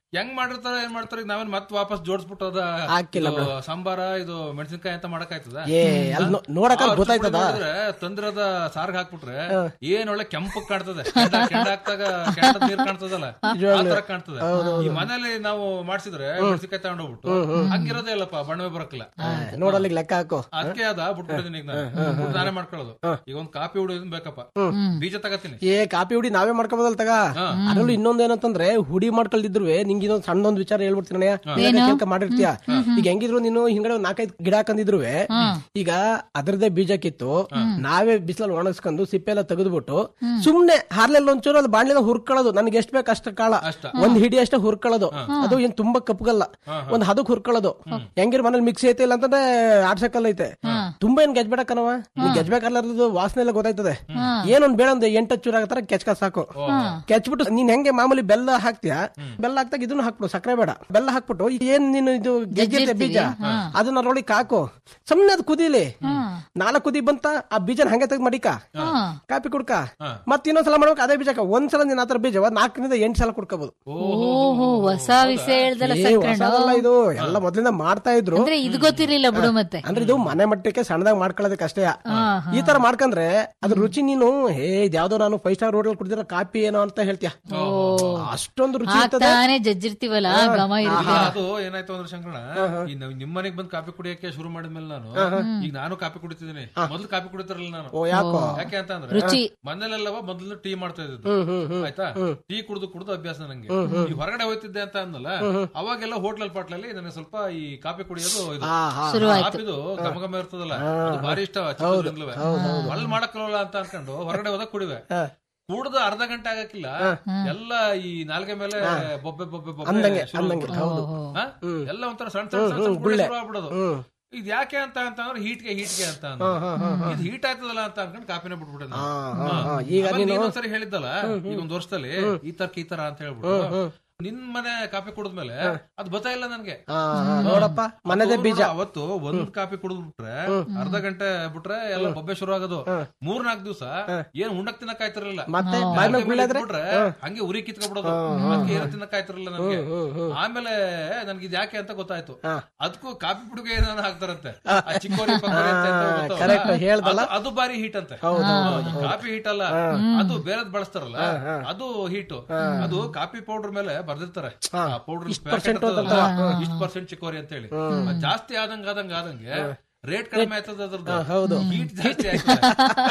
ಹೆಂಗ್ ಮಾಡಿರ್ತಾರ ಏನ್ ಮಾಡ್ತಾರ ಈಗ ನಾವೇನ್ ಮತ್ ವಾಪಸ್ ಜೋಡಿಸ್ಬಿಟ್ಟು ಅದ ಹಾಕಿಲ್ಲ ಇದು ಸಾಂಬಾರ ಇದು ಮೆಣಸಿನ್ಕಾಯಿ ಅಂತ ಮಾಡಕ್ ಆಯ್ತದ ಏ, ಅಲ್ಲ್ ನೋ- ನೋಡಕ್ಕ ಗೊತ್ತಾಯ್ತದ? ತಂದ್ರದ ಸಾರ್ಗ್ ಹಾಕ್ಬಿಟ್ರೆ ಏನ್ ಒಳ್ಳೆ ಕೆಂಪು ಕಾಣ್ತದೆ ಕೆಂಡ ಕೆಂಡ ಹಾಕ್ದಾಗ ಕೆಂಡದ ನೀರ್ ಕಾಣ್ತದಲ್ಲ ಆ ನಿಜವಾಗ್ಲೂ. ತರ ಕಾಣ್ತದೆ ಈ ಮನೇಲಿ ನಾವು ಮಾಡ್ಸಿದ್ರೆ ಮೆಣಸಿನ್ಕಾಯಿ ತಗೊಂಡೋಗ್ಬಿಟ್ಟು ಹಂಗಿರೋದೇ ಇಲ್ಲಪ್ಪ ಬಣ್ಣವೇ ಬರಕ್ಕಿಲ್ಲ ನೋಡಲ್ಲಿ ಲೆಕ್ಕ ಹಾಕು ಅದಕ್ಕೆ ಅದ ಬಿಟ್ಬಿಟ್ಟಿದ್ದೀನಿ ಈಗ ನಾನು ಬಿಟ್ಬಿಟ್ಟು ನಾನೇ ಮಾಡ್ಕೊಳ್ಳೋದು ಈಗ ಒಂದ್ ಕಾಪಿ ಹುಡಿಯೋದು ಬೇಕಪ್ಪ ಬೀಜ ತಗತೀನಿ ಏ ಕಾಪಿ ಹುಡಿ ನಾವೇ ಮಾಡ್ಕೋಬೋದಲ್ ತಗ ಅದ್ರಲ್ಲೂ ಇನ್ನೊಂದ್ ಏನಂತಂದ್ರೆ ಹುಡಿ ಮಾಡ್ಕೊಳ್ದಿದ್ರು ನಿಂಗೆ ಇನ್ನೊಂದ್ ಸಣ್ಣದೊಂದ್ ವಿಚಾರ ಹೇಳ್ಬಿಡ್ತೀನಿ ಏನು? ಕೇಳ್ಕ ಮಾಡಿರ್ತೀಯ ಈಗ ಹೆಂಗಿದ್ರು ನೀನು ಹಿಂಗಡೆ ಒಂದ್ ನಾಲ್ಕೈದು ಗಿಡ ಹಾಕಂದಿದ್ರು ಈಗ ಅದ್ರದ್ದೇ ಬೀಜ ಕಿತ್ತು ನಾವೇ ಬಿಸಿಲಲ್ಲಿ ಒಣಗಿಸ್ಕೊಂಡು ಸಿಪ್ಪೆ ಎಲ್ಲ ತೆಗೆದ್ಬಿಟ್ಟು ಸುಮ್ನೆ ಹಾರ್ಲೆಲ್ಲ ಒಂಚೂರು ಅದು ಬಾಣ್ಲಿನ ಹುರ್ಕೊಳ್ಳೋದು ನನ್ಗೆ ಎಷ್ಟ್ ಬೇಕು ಅಷ್ಟ ಕಾಳ ಒಂದ್ ಹಿಡಿ ಅಷ್ಟೇ ಹುರ್ಕೊಳ್ಳೋದು ಅದು ಏನ್ ತುಂಬಾ ಕಪ್ಪಗಲ್ಲ ಒಂದ್ ಹದಕ್ ಹುರ್ಕೊಳ್ಳೋದು ಹೆಂಗಿರ್ ಮನೇಲಿ ಮಿಕ್ಸಿ ಐತೆ ಇಲ್ಲ ಅಂತಂದ್ರೆ ಆಡ್ಸಕ್ಕಲ್ಲ ಐತೆ ತುಂಬಾ ಏನ್ ಗೆಜ್ಬೇಕನವ ಈ ಗೆಜ್ಬೇಕಲ್ಲದ್ದು ವಾಸನೆ ಎಲ್ಲ ಗೊತ್ತಾಯ್ತದೆ ಏನೊಂದ್ ಬೇಡ ಒಂದ್ ಎಂಟು ಚೂರು ಆಗತ್ತಾರ ಕೆಚ್ಕ ಸಾಕು ಕೆಚ್ಬಿಟ್ಟು ನೀನ್ ಹೆಂಗೆ ಮಾಮೂಲಿ ಬೆಲ್ಲ ಹಾಕ್ತೀಯ ಬೆಲ್ಲ ಹಾಕ್ದಾಗ ಇದನ್ನ ಹಾಕ್ಬಿಡು ಸಕ್ಕರೆ ಬೇಡ ಬೆಲ್ಲ ಹಾಕ್ಬಿಟ್ಟು ಈಗ ಏನ್ ನೀನು ಇದು ಗೆಜ್ಜಿರ್ತೆ ಬೀಜ ಅದನ್ನ ಅದ್ರೊಳಗೆ ಹಾಕು ಸುಮ್ನೆ ಅದು ಕುದೀಲಿ ನಾಲ್ಕು ಕುದಿ ಬಂತ ಆ ಬೀಜನ ಹಂಗೆ ತೆಗ್ದು ಮಡಿಕ ಕಾಪಿ ಕುಡ್ಕ ಮತ್ ಇನ್ನೊಂದ್ಸಲ ಮಾಡ್ಬೇಕು ಅದೇ ಬೀಜ ಹಾಕು. ಒಂದ್ಸಲ ನೀನ್ ಆತರ ಬೀಜ ನಾಲ್ಕರಿಂದ ಎಂಟು ಸಲ ಕುಡ್ಕೋಬಹುದು ಓಹೋ ಹೊಸ ವಿಷಯ ಹೇಳ್ದಲ್ಲ ಏ, ಸಂಕ್ರಣ ಹೊಸದಲ್ಲ ಇದು ಎಲ್ಲ ಮೊದ್ಲಿಂದ ಮಾಡ್ತಾ ಇದ್ರು ಅಂದ್ರೆ ಇದು ಗೊತ್ತಿರ್ಲಿಲ್ಲ ಬಿಡು ಮತ್ತೆ ಅಂದ್ರೆ ಇದು ಮನೆ ಮಟ್ಟಕ್ಕೆ ಸಣ್ಣದಾಗ ಮಾಡ್ಕೊಳ್ಳೋದಕ್ಕೆ ಅಷ್ಟೇ ಈ ತರ ಮಾಡ್ಕಂದ್ರೆ ಅದ್ರ ರುಚಿ ನೀನು ಹೇ ಇದ್ಯಾವ್ದೋ ನಾನು ಫೈವ್ ಸ್ಟಾರ್ ಹೋಟೆಲ್ ಕುಡಿದಿರೋ ಕಾಪಿ ಏನೋ ಅಂತ ಹೇಳ್ತೀಯ ಅಷ್ಟೊಂದು ರುಚಿ ಇರ್ತದೆ ಆಗ್ತಾನೆ ಜಜ್ಜಿರ್ತೀವಲ್ಲ ಘಮ ಇರುತ್ತೆ ಅದು ಏನಾಯ್ತು ಅಂದ್ರೆ ಶಂಕರಣ ಈ ನಾವ್ ನಿಮ್ ಮನೆಗ್ ಬಂದ್ ಕಾಪಿ ಕುಡಿಯಕ್ಕೆ ಶುರು ಮಾಡಿದ್ಮೇಲೆ ನಾನು ಈಗ ನಾನು ಕಾಪಿ ಕುಡಿತಿದ್ದೀನಿ ಮೊದ್ಲು ಕಾಪಿ ಕುಡಿತಿರಲಿಲ್ಲ ನಾನು ಓ, ಯಾಕೋ? ಯಾಕೆ ಅಂತ ಅಂದ್ರೆ ರುಚಿ. ಮನೇಲೆಲ್ಲವ ಮೊದ್ಲು ಟೀ ಮಾಡ್ತಾ ಇದ್ದು ಹ್ಮ್, ಹ್ಮ್, ಹ್ಮ್. ಆಯ್ತಾ ಟೀ ಕುಡ್ದು ಕುಡ್ದು ಅಭ್ಯಾಸ ನಂಗೆ ಈ ಹೊರಗಡೆ ಹೋಯ್ತಿದ್ದೆ ಅಂತ ಅಂದಲ್ಲ ಅವಾಗೆಲ್ಲ ಹೋಟ್ಲಲ್ ಪಾಟ್ಲಲ್ಲಿ ನನಗೆ ಸ್ವಲ್ಪ ಈ ಕಾಪಿ ಕುಡಿಯೋದು ಇದು ಆ, ಹಾ. ಶುರುವಾಯ್ತು. ಕಾಪಿದು ಘಮ ಘಮ ಇರ್ತದಲ್ಲ ಅದು ಭಾರಿ ಇಷ್ಟ ಚಿಕ್ಕದ್ರಿಂದಲೂ ಅಲ್ಲಿ ಮಾಡಕ್ಕಲ್ಲ ಅಂತ ಅನ್ಕೊಂಡು ಹೊರಗಡೆ ಹೋದಾಗ ಕುಡಿವೆ ಕುಡ್ದು ಅರ್ಧ ಗಂಟೆ ಆಗಕ್ಕಿಲ್ಲ ಎಲ್ಲ ಈ ನಾಲ್ಗೆ ಮೇಲೆ ಬೊಬ್ಬೆ ಬೊಬ್ಬೆ ಬೊಬ್ಬೆ ಅಂದಂಗೆ, ಶುರು ಅಂದಂಗೆ, ಆಗ್ಬಿಡೋದು. ಹೌದು. ಹಾ? ಎಲ್ಲ ಒಂಥರ ಸಣ್ಣ ಸಣ್ಣ ಸಣ್ಣ ಸಣ್ಣ ಗುಳ್ಳೆ ಶುರು ಆಗ್ಬಿಡೋದು ಇದ್ ಯಾಕೆ ಅಂತ ಅಂತಂದ್ರೆ ಹೀಟ್ಗೆ ಹೀಟ್ಗೆ ಅಂತ ಅಂದ್ರು. ಇದು ಹೀಟ್ ಆಯ್ತದಲ್ಲ ಅಂತ ಅನ್ಕೊಂಡು ಕಾಪಿನ ಬಿಟ್ಬಿಟ್ಟೆ ನಾನು. ಹಾ, ಹಾ. ಈಗ ಆಮೇಲೆ ನೀನು- ನೀನೊಂದ್ಸರಿ ಹೇಳಿದ್ದಲ್ಲ ಈಗ ಒಂದ್ ವರ್ಷದಲ್ಲಿ ಈ ತರ್ಕ ಈ ತರ ಅಂತ ಹೇಳ್ಬಿಟ್ಟು ನಿನ್ ಮನೆ ಕಾಪಿ ಕುಡಿದ್ಮೇಲೆ ಅದು ಬತ್ತಾ ಇಲ್ಲ ನನ್ಗೆ ಆ, ಆ, ನೋಡಪ್ಪ ಮನೆದೇ ಅದು ಬೀಜ ನೋಡು, ಅವತ್ತು ಒಂದ್ ಕಾಪಿ ಕುಡಿದ್ಬಿಟ್ರೆ ಅರ್ಧ ಗಂಟೆ ಬಿಟ್ರೆ ಎಲ್ಲ ಬೊಬ್ಬೆ ಶುರು ಆಗೋದು ಮೂರ್ ನಾಲ್ಕು ದಿವಸ ಏನ್ ಉಣ್ಣಕ್ ತಿನ್ನಕ್ ಆಯ್ತಿರ್ಲಿಲ್ಲ ಮತ್ತೆ ನಾಲ್ಕು ಬಾಯಿ ಮೇಲೆ ಮೇಲೆ ಗುಳ್ಳೆ ಆದ್ರೆ? ಇಟ್ಬಿಟ್ರೆ ಹಂಗೆ ಉರಿ ಕಿತ್ಕೊಬಿಡೋದು ಅದಕ್ಕೆ ಏನು ತಿನ್ನಕ್ ಆಯ್ತಿರ್ಲಿಲ್ಲ ನನ್ಗೆ ಆಮೇಲೆ ನನ್ಗೆ ಇದು ಯಾಕೆ ಅಂತ ಗೊತ್ತಾಯ್ತು ಅದಕ್ಕೂ ಕಾಫಿ ಪುಡಿಗೆ ಏನಾನ ಹಾಕ್ತಾರಂತೆ ಆ ಚಿಕ್ಕೋರಿ ಪಕ್ಕೋರಿ ಅಂತ ಎಂತ ಗೊತ್ತಲ್ಲ? correct, ಹೇಳ್ದಲ್ಲ? ಅದು- ಅದು ಬಾರಿ ಹೀಟ್ ಅಂತೆ ಹೌದು, ಈ ಕಾಫಿ ಹೀಟ್ ಅಲ್ಲ ಅದು ಬೇರೆದ್ ಬಳಸ್ತಾರಲ್ಲ ಅದು ಹೀಟ್ ಅದು ಕಾಫಿ ಪೌಡರ್ ಮೇಲೆ ಬರ್ದಿರ್ತಾರೆ ಆ ಪೌಡರ್ percent ಇಷ್ಟು ಪರ್ಸೆಂಟ್ ಚಿಕ್ಕೋರಿ ಅಂತ ಹೇಳಿ ಅದ್ ಜಾಸ್ತಿ ಆದಂಗ ಆದಂಗ ಆದಂಗೆ ರೇಟ್ ಕಡಿಮೆ ಆಯ್ತದ ಅದ್ರದ್ದು ಹೌದು. ಹೀಟ್ ಜಾಸ್ತಿ ಆಯ್ತದೆ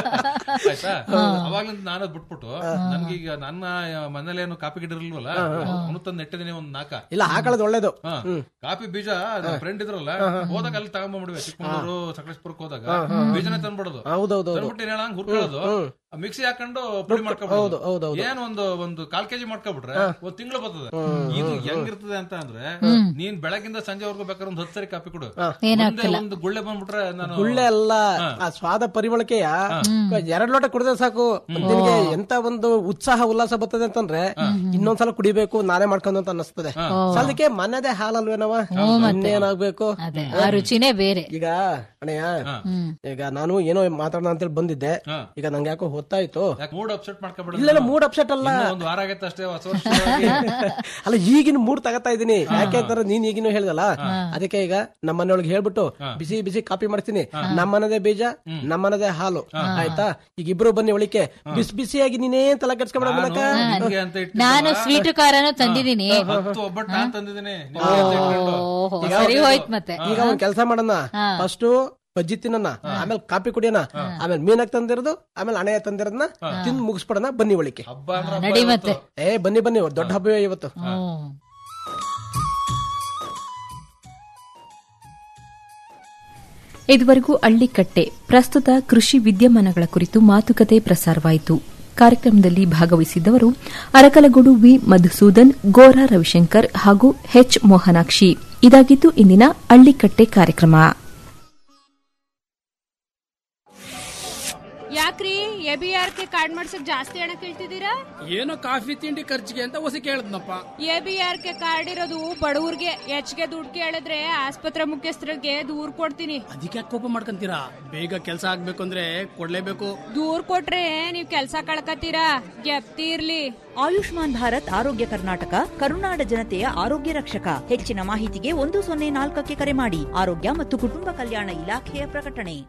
ಆಯ್ತಾ ಅವಾಗ್ಲಿಂದ ನಾನು ಅದ್ ಬಿಟ್ಬಿಟ್ಟು ನನ್ಗೀಗ ನನ್ನ ಮನೇಲೇನು ಕಾಪಿ ಗಿಡ ಇರಲ್ವಲ್ಲ ಅವನು ತಂದು ನೆಟ್ಟಿದ್ದೀನಿ ಒಂದ್ ನಾಕ ಇಲ್ಲ ಹಾಕೊಳ್ಳೋದು ಒಳ್ಳೇದು ಹಾ. ಕಾಫಿ ಬೀಜ ಫ್ರೆಂಡ್ ಇದ್ರಲ್ಲ ಹೋದಾಗ ಅಲ್ಲಿ ತಗೊಂಡ್ಬಿಡ್ವೆ ಚಿಕ್ಕಮಗಳೂರು ಸಕಲೇಶ್ಪುರಕ್ಕೆ ಹೋದಾಗ ಬೀಜನೇ ತಂದ್ಬಿಡೋದು ಹೌದೌದು ತಂದ್ಬಿಟ್ಟು ಏನ್ ಹೇಳಂಗ್ ಹುರ್ಕೊಳ್ಳೋದು ಮಿಕ್ಸಿ ಹಾಕೊಂಡು ಪುಡಿ ಮಾಡ್ಕೊಬೋದು ಏನ್ ಒಂದು ಒಂದು ಕಾಲ್ ಕೆಜಿ ಮಾಡ್ಕೊಬಿಟ್ರೆ ಒಂದ್ ತಿಂಗಳು ಬರ್ತದೆ ಇದು ಹೆಂಗಿರ್ತದೆ ಅಂತ ಅಂದ್ರೆ ನೀನ್ ಬೆಳಗಿಂದ ಸಂಜೆವರೆಗೂ ಬೇಕಾದ್ರೆ ಒಂದ್ ಹತ್ತು ಸರಿ ಕಾಪಿ ಕೊಡು ಒಂದೇ ಒಂದು ಗುಳ್ಳೆ ಬಂದ್ಬಿಟ್ರೆ ನಾನು ಗುಳ್ಳೆ ಅಲ್ಲ ಆ ಸ್ವಾದ ಪರಿಮಳಕೆಯ ಎರಡ್ ಲೋಟ ಕುಡಿದ್ರೆ ಸಾಕು ನಿನ್ಗೆ ಎಂತ ಒಂದು ಉತ್ಸಾಹ ಉಲ್ಲಾಸ ಬರ್ತದೆ ಅಂತಂದ್ರೆ ಇನ್ನೊಂದ್ಸಲ ಕುಡಿಬೇಕು ನಾನೇ ಮಾಡ್ಕೊಂಡು ಅಂತ ಅನ್ನಿಸ್ತದೆ ಸೊ ಅದಕ್ಕೆ ಮನೆದೇ ಹಾಲಲ್ವೇನವ ಇನ್ನೇನಾಗ್ಬೇಕು ಅದೇ ಆ ರುಚಿನೇ ಬೇರೆ ಈಗ ಅಣ್ಣಯ್ಯ ಈಗ ನಾನು ಏನೋ ಮಾತಾಡೋಣ ಅಂತೇಳಿ ಬಂದಿದ್ದೆ ಈಗ ನಂಗೆ ಯಾಕೋ ಹೊತ್ತಾಯ್ತು ಮೂಡ್ ಅಪ್ಸೆಟ್ ಮಾಡ್ಕೊಬಿಡ ಇಲ್ಲ ಮೂಡ್ ಅಪ್ಸೆಟ್ ಅಲ್ಲ ಒಂದ್ ವಾರ ಆಗೈತೆ ಅಷ್ಟೇ ಹೊಸ ವರ್ಷ ಅಲ್ಲ ಈಗಿನ ಮೂಡ್ ತಗತಾ ಇದೀನಿ ಯಾಕೆ ಅಂತಾರೆ ನೀನ್ ಈಗಿನ ಹೇಳ್ದಲ್ಲ ಅದಕ್ಕೆ ಈಗ ನಮ್ಮ ಮನೆಯೊಳಗೆ ಹೇಳ್ಬಿಟ್ಟು ಬಿಸಿ ಬಿಸಿ ಕಾಪಿ ಮಾಡ್ತೀನಿ ನಮ್ಮನದೇ ಬೀಜ ನಮ್ಮನದೇ ಹಾಲು ಆಯ್ತಾ ಈಗ ಇಬ್ರು ಬನ್ನಿ ಒಳಿಕೆ ಬಿಸಿ ಬಿಸಿಯಾಗಿ ನೀನೇ ತಲೆ ಕೆಡ್ಸ್ಕೊಂಡ್ಬಿಡ ಮೂಲಕ ನಿನ್ಗೆ ಅಂತ ಇಟ್ಟು ನಾನು ಸ್ವೀಟ್ ಖಾರನು ತಂದಿದ್ದೀನಿ ಹತ್ತು ಒಬ್ಬಟ್ಟು ನಾನ್ ತಂದಿದ್ದೀನಿ ಓಹೋ, ಸರಿ ಹೋಯ್ತು ಮತ್ತೆ ಈಗ ಒಂದ್ ಕೆಲಸ ಮಾಡೋಣ ಫಸ್ಟ್ ಬಜ್ಜಿ ತಿನ್ನೋಣ ಆಮೇಲೆ ಕಾಪಿ ಕುಡಿಯೋಣ ಆಮೇಲೆ ಮೀನಾಗ್ ತಂದಿರೋದು ಆಮೇಲೆ ಹಣೆಯ ತಂದಿರೋದನ್ನ ತಿಂದು ಮುಗಿಸ್ಬಿಡೋಣ ಬನ್ನಿ ಒಳಿಕೆ ಹಬ್ಬ ಅಂದ್ರೆ ನಡಿ ಮತ್ತೆ ಏ ಬನ್ನಿ ಬನ್ನಿ ದೊಡ್ಡ ಹಬ್ಬ ಇವತ್ತು ಹ್ಮ್. ಇದುವರೆಗೂ ಹಳ್ಳಿಕಟ್ಟೆ ಪ್ರಸ್ತುತ ಕೃಷಿ ವಿದ್ಯಮಾನಗಳ ಕುರಿತು ಮಾತುಕತೆ ಪ್ರಸಾರವಾಯಿತು ಕಾರ್ಯಕ್ರಮದಲ್ಲಿ ಭಾಗವಹಿಸಿದ್ದವರು ಅರಕಲಗೂಡು ವಿ ಮಧುಸೂದನ್ ಗೋರಾ ರವಿಶಂಕರ್ ಹಾಗೂ ಎಚ್ ಮೋಹನಾಕ್ಷಿ ಇದಾಗಿತ್ತು ಇಂದಿನ ಹಳ್ಳಿಕಟ್ಟೆ ಕಾರ್ಯಕ್ರಮ ಯಾಕ್ರಿ A B R K card ಮಾಡ್ಸಕ್ ಜಾಸ್ತಿ ಹಣ ಕೇಳ್ತಿದ್ದೀರಾ ಏನೋ ಕಾಫಿ ತಿಂಡಿ ಖರ್ಚಿಗೆ ಅಂತ ಹೊಸ ಕೇಳದ್ನಪ್ಪ A B R K card ಇರೋದು ಬಡವ್ರಿಗೆ ಹೆಚ್ಚಿಗೆ ದುಡ್ಡು ಕೇಳಿದ್ರೆ ಆಸ್ಪತ್ರೆ ಮುಖ್ಯಸ್ಥರಿಗೆ ದೂರ್ ಕೊಡ್ತೀನಿ ಅದಕ್ಕೆ ಕೋಪ ಮಾಡ್ಕೊಂತೀರಾ ಬೇಗ ಕೆಲಸ ಆಗ್ಬೇಕು ಅಂದ್ರೆ ಕೊಡ್ಲೇಬೇಕು ದೂರ್ ಕೊಟ್ರೆ ನೀವ್ ಕೆಲ್ಸ ಕಳ್ಕತ್ತೀರಾ ಗೆಪ್ತಿ ಇರ್ಲಿ ಆಯುಷ್ಮಾನ್ ಭಾರತ್ ಆರೋಗ್ಯ ಕರ್ನಾಟಕ ಕರುನಾಡ ಜನತೆಯ ಆರೋಗ್ಯ ರಕ್ಷಕ ಹೆಚ್ಚಿನ ಮಾಹಿತಿಗೆ ಒಂದು ಸೊನ್ನೆ ನಾಲ್ಕಕ್ಕೆ ಕರೆ ಮಾಡಿ ಆರೋಗ್ಯ ಮತ್ತು ಕುಟುಂಬ ಕಲ್ಯಾಣ ಇಲಾಖೆಯ ಪ್ರಕಟಣೆ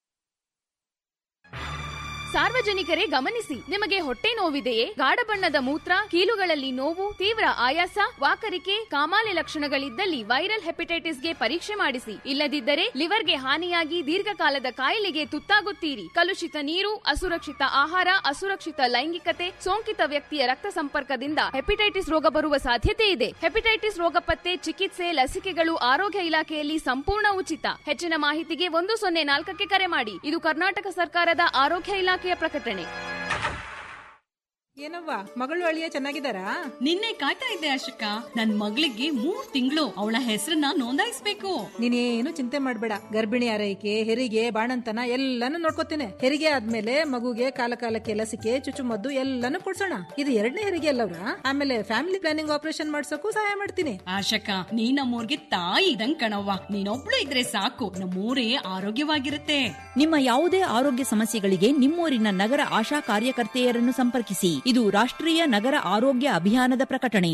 ಸಾರ್ವಜನಿಕರೇ ಗಮನಿಸಿ ನಿಮಗೆ ಹೊಟ್ಟೆ ನೋವಿದೆಯೇ ಗಾಢ ಬಣ್ಣದ ಮೂತ್ರ ಕೀಲುಗಳಲ್ಲಿ ನೋವು ತೀವ್ರ ಆಯಾಸ ವಾಕರಿಕೆ ಕಾಮಾಲೆ ಲಕ್ಷಣಗಳಿದ್ದಲ್ಲಿ ವೈರಲ್ ಹೆಪಟೈಟಿಸ್ಗೆ ಪರೀಕ್ಷೆ ಮಾಡಿಸಿ ಇಲ್ಲದಿದ್ದರೆ ಲಿವರ್ಗೆ ಹಾನಿಯಾಗಿ ದೀರ್ಘಕಾಲದ ಕಾಯಿಲೆಗೆ ತುತ್ತಾಗುತ್ತೀರಿ ಕಲುಷಿತ ನೀರು ಅಸುರಕ್ಷಿತ ಆಹಾರ ಅಸುರಕ್ಷಿತ ಲೈಂಗಿಕತೆ ಸೋಂಕಿತ ವ್ಯಕ್ತಿಯ ರಕ್ತ ಸಂಪರ್ಕದಿಂದ ಹೆಪಟೈಟಿಸ್ ರೋಗ ಬರುವ ಸಾಧ್ಯತೆ ಇದೆ ಹೆಪಟೈಟಿಸ್ ರೋಗ ಪತ್ತೆ ಚಿಕಿತ್ಸೆ ಲಸಿಕೆಗಳು ಆರೋಗ್ಯ ಇಲಾಖೆಯಲ್ಲಿ ಸಂಪೂರ್ಣ ಉಚಿತ ಹೆಚ್ಚಿನ ಮಾಹಿತಿಗೆ ಒಂದು ಸೊನ್ನೆ ನಾಲ್ಕಕ್ಕೆ ಕರೆ ಮಾಡಿ ಇದು ಕರ್ನಾಟಕ ಸರ್ಕಾರದ ಆರೋಗ್ಯ ಇಲಾಖೆಯ ಪ್ರಕಟಣೆ ಏನವ್ವ ಮಗಳು ಅಳಿಯ ಚೆನ್ನಾಗಿದ್ದಾರಾ ನಿನ್ನೆ ಕಾಯ್ತಾ ಇದ್ದೆ ಅಶೋಕ ನನ್ ಮಗಳಿಗೆ ಮೂರ್ ತಿಂಗಳು ಅವಳ ಹೆಸರನ್ನ ನೋಂದಾಯಿಸ್ಬೇಕು ನೀನೇನು ಚಿಂತೆ ಮಾಡ್ಬೇಡ ಗರ್ಭಿಣಿ ಆರೈಕೆ ಹೆರಿಗೆ ಬಾಣಂತನ ಎಲ್ಲಾನು ನೋಡ್ಕೋತೇನೆ ಹೆರಿಗೆ ಆದ್ಮೇಲೆ ಮಗುಗೆ ಕಾಲ ಕಾಲಕ್ಕೆ ಲಸಿಕೆ ಚುಚ್ಚುಮದ್ದು ಎಲ್ಲಾನು ಕೊಡ್ಸೋಣ ಇದು ಎರಡನೇ ಹೆರಿಗೆ ಅಲ್ಲವ್ರ ಆಮೇಲೆ ಫ್ಯಾಮಿಲಿ ಪ್ಲಾನಿಂಗ್ ಆಪರೇಷನ್ ಮಾಡ್ಸೋಕು ಸಹಾಯ ಮಾಡ್ತೀನಿ ಆಶಕ ನೀ ನಮ್ಮೂರ್ಗೆ ತಾಯಿ ಇದಂಗ್ ಕಣವ್ವ ನೀನೊಬ್ಳು ಇದ್ರೆ ಸಾಕು ನಮ್ಮೂರೇ ಆರೋಗ್ಯವಾಗಿರುತ್ತೆ ನಿಮ್ಮ ಯಾವುದೇ ಆರೋಗ್ಯ ಸಮಸ್ಯೆಗಳಿಗೆ ನಿಮ್ಮೂರಿನ ನಗರ ಆಶಾ ಕಾರ್ಯಕರ್ತೆಯರನ್ನು ಸಂಪರ್ಕಿಸಿ ಇದು ರಾಷ್ಟ್ರೀಯ ನಗರ ಆರೋಗ್ಯ ಅಭಿಯಾನದ ಪ್ರಕಟಣೆ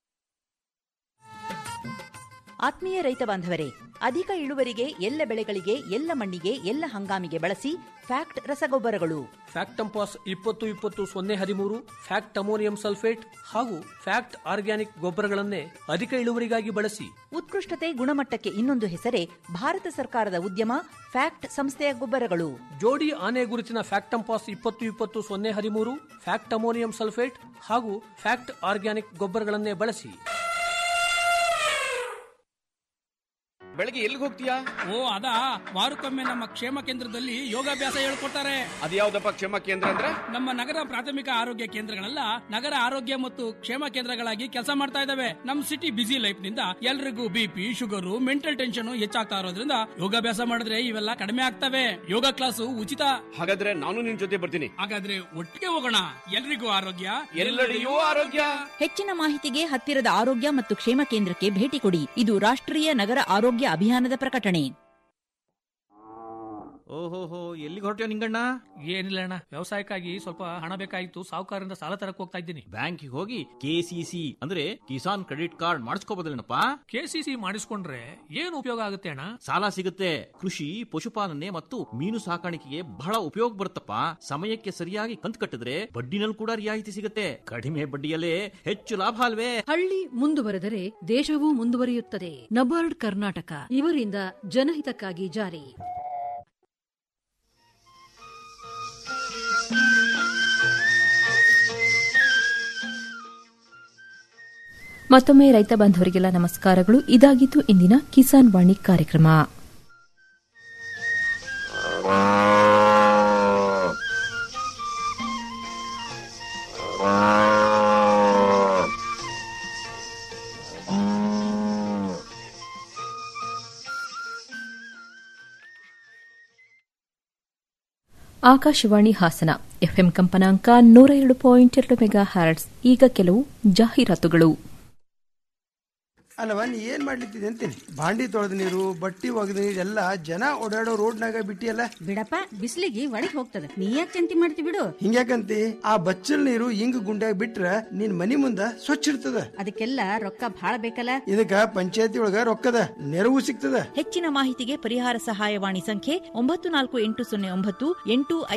ಆತ್ಮೀಯ ರೈತ ಬಾಂಧವರೇ ಅಧಿಕ ಇಳುವರಿಗೆ ಎಲ್ಲ ಬೆಳೆಗಳಿಗೆ ಎಲ್ಲ ಮಣ್ಣಿಗೆ ಎಲ್ಲ ಹಂಗಾಮಿಗೆ ಬಳಸಿ ಫ್ಯಾಕ್ಟ್ ರಸಗೊಬ್ಬರಗಳು ಫ್ಯಾಕ್ಟಂಪಾಸ್ ಇಪ್ಪತ್ತು ಇಪ್ಪತ್ತು ಸೊನ್ನೆ ಹದಿಮೂರು ಫ್ಯಾಕ್ಟ್ ಅಮೋನಿಯಂ ಸಲ್ಫೇಟ್ ಹಾಗೂ ಫ್ಯಾಕ್ಟ್ ಆರ್ಗ್ಯಾನಿಕ್ ಗೊಬ್ಬರಗಳನ್ನೇ ಅಧಿಕ ಇಳುವರಿಗಾಗಿ ಬಳಸಿ ಉತ್ಕೃಷ್ಟತೆ ಗುಣಮಟ್ಟಕ್ಕೆ ಇನ್ನೊಂದು ಹೆಸರೇ ಭಾರತ ಸರ್ಕಾರದ ಉದ್ಯಮ ಫ್ಯಾಕ್ಟ್ ಸಂಸ್ಥೆಯ ಗೊಬ್ಬರಗಳು ಜೋಡಿ ಆನೆ ಗುರುತಿನ ಫ್ಯಾಕ್ಟಂಪಾಸ್ ಇಪ್ಪತ್ತು ಇಪ್ಪತ್ತು ಸೊನ್ನೆ ಹದಿಮೂರು ಫ್ಯಾಕ್ಟ್ ಅಮೋನಿಯಂ ಸಲ್ಫೇಟ್ ಹಾಗೂ ಫ್ಯಾಕ್ಟ್ ಆರ್ಗ್ಯಾನಿಕ್ ಗೊಬ್ಬರಗಳನ್ನೇ ಬಳಸಿ ಬೆಳಗ್ಗೆ ಎಲ್ಲಿಗೆ ಹೋಗ್ತೀಯಾ ಓ ಅದಾ ವಾರಕ್ಕೊಮ್ಮೆ ನಮ್ಮ ಕ್ಷೇಮ ಕೇಂದ್ರದಲ್ಲಿ ಯೋಗಾಭ್ಯಾಸ ಹೇಳ್ಕೊಡ್ತಾರೆ ಅದ್ಯಾವ್ದಪ್ಪ ಕ್ಷೇಮ ಕೇಂದ್ರ ಅಂದ್ರೆ ನಮ್ಮ ನಗರ ಪ್ರಾಥಮಿಕ ಆರೋಗ್ಯ ಕೇಂದ್ರಗಳೆಲ್ಲ ನಗರ ಆರೋಗ್ಯ ಮತ್ತು ಕ್ಷೇಮ ಕೇಂದ್ರಗಳಾಗಿ ಕೆಲಸ ಮಾಡ್ತಾ ಇದಾವೆ ನಮ್ ಸಿಟಿ ಬಿಸಿ ಲೈಫ್ ನಿಂದ ಎಲ್ರಿಗೂ ಬಿಪಿ ಶುಗರು ಮೆಂಟಲ್ ಟೆನ್ಷನ್ ಹೆಚ್ಚಾಗ್ತಾ ಇರೋದ್ರಿಂದ ಯೋಗಾಭ್ಯಾಸ ಮಾಡಿದ್ರೆ ಇವೆಲ್ಲ ಕಡಿಮೆ ಆಗ್ತವೆ ಯೋಗ ಕ್ಲಾಸು ಉಚಿತ ಹಾಗಾದ್ರೆ ನಾನು ನಿನ್ ಜೊತೆ ಬರ್ತೀನಿ ಹಾಗಾದ್ರೆ ಒಟ್ಟಿಗೆ ಹೋಗೋಣ ಎಲ್ರಿಗೂ ಆರೋಗ್ಯ ಎಲ್ಲೆಡೆಯೂ ಆರೋಗ್ಯ ಹೆಚ್ಚಿನ ಮಾಹಿತಿಗೆ ಹತ್ತಿರದ ಆರೋಗ್ಯ ಮತ್ತು ಕ್ಷೇಮ ಕೇಂದ್ರಕ್ಕೆ ಭೇಟಿ ಕೊಡಿ ಇದು ರಾಷ್ಟ್ರೀಯ ನಗರ ಆರೋಗ್ಯ ಅಭಿಯಾನದ ಪ್ರಕಟಣೆ ಓಹೋಹೋ ಎಲ್ಲಿಗೆ ಹೊರಟ್ಯೋ ನಿಂಗಣ್ಣ ಏನಿಲ್ಲ ಅಣ್ಣ ವ್ಯವಸಾಯಕ್ಕಾಗಿ ಸ್ವಲ್ಪ ಹಣ ಬೇಕಾಗಿತ್ತು ಸಾಹುಕಾರರಿಂದ ಸಾಲ ತರಕ್ ಹೋಗ್ತಾ ಇದ್ದೀನಿ ಬ್ಯಾಂಕಿಗೆ ಹೋಗಿ ಕೆಸಿಸಿ ಅಂದ್ರೆ ಕಿಸಾನ್ ಕ್ರೆಡಿಟ್ ಕಾರ್ಡ್ ಮಾಡಿಸ್ಕೋಬೋದೇನಪ್ಪ ಕೆಸಿಸಿ ಮಾಡಿಸ್ಕೊಂಡ್ರೆ ಏನು ಉಪಯೋಗ ಆಗುತ್ತೆ ಅಣ್ಣ ಸಾಲ ಸಿಗುತ್ತೆ ಕೃಷಿ ಪಶುಪಾಲನೆ ಮತ್ತು ಮೀನು ಸಾಕಾಣಿಕೆಗೆ ಬಹಳ ಉಪಯೋಗ ಬರುತ್ತಪ್ಪ ಸಮಯಕ್ಕೆ ಸರಿಯಾಗಿ ಕಂತು ಕಟ್ಟಿದ್ರೆ ಬಡ್ಡಿನಲ್ಲಿ ಕೂಡ ರಿಯಾಯಿತಿ ಸಿಗುತ್ತೆ ಕಡಿಮೆ ಬಡ್ಡಿಯಲ್ಲೇ ಹೆಚ್ಚು ಲಾಭ ಅಲ್ವೇ ಹಳ್ಳಿ ಮುಂದುವರೆದರೆ ದೇಶವೂ ಮುಂದುವರಿಯುತ್ತದೆ ನಬಾರ್ಡ್ ಕರ್ನಾಟಕ ಇವರಿಂದ ಜನಹಿತಕ್ಕಾಗಿ ಜಾರಿ ಮತ್ತೊಮ್ಮೆ ರೈತ ಬಾಂಧವರಿಗೆಲ್ಲ ನಮಸ್ಕಾರಗಳು ಇದಾಗಿತ್ತು ಇಂದಿನ ಕಿಸಾನ್ ವಾಣಿ ಕಾರ್ಯಕ್ರಮ ಆಕಾಶವಾಣಿ ಹಾಸನ ಎಫ್ಎಂ ಕಂಪನಾಂಕ ನೂರ ಎರಡು ಪಾಯಿಂಟ್ ಎರಡು ಮೆಗಾ ಹ್ಯಾರ್ಟ್ಸ್ ಈಗ ಕೆಲವು ಜಾಹೀರಾತುಗಳು ಅಲ್ಲವ ನೀ ಏನ್ ಮಾಡ್ಲಿತ್ತಿದೆ ಅಂತೀನಿ ಬಾಂಡಿ ತೊಳೆದ ನೀರು ಬಟ್ಟಿ ಒಗೆದ ನೀರು ಎಲ್ಲ ಜನ ಓಡಾಡೋ ರೋಡ್ನಾಗ ಬಿಟ್ಟಿಯಲ್ಲ ಬಿಡಪ್ಪ ಬಿಸಿಲಿಗೆ ಒಳಗ್ ಹೋಗ್ತದ ನೀ ಯಾಕೆ ಚಿಂತೆ ಮಾಡ್ತಿ ಬಿಡು ಹಿಂಗ್ಯಾಕಂತಿ ಆ ಬಚ್ಚಲ್ ನೀರು ಹಿಂಗ್ ಗುಂಡ್ಯಾಗ ಬಿಟ್ರ ನಿನ್ ಮನಿ ಮುಂದ ಸ್ವಚ್ಛ ಇರ್ತದ ಅದಕ್ಕೆಲ್ಲ ರೊಕ್ಕ ಭಾಳ ಬೇಕಲ್ಲ ಇದಕ್ಕ ಪಂಚಾಯತಿ ಒಳಗ ರೊಕ್ಕದ ನೆರವು ಸಿಗ್ತದ ಹೆಚ್ಚಿನ ಮಾಹಿತಿಗೆ ಪರಿಹಾರ ಸಹಾಯವಾಣಿ ಸಂಖ್ಯೆ ಒಂಬತ್ತು ನಾಲ್ಕು ಎಂಟು ಸೊನ್ನೆ ಒಂಬತ್ತು ಎಂಟು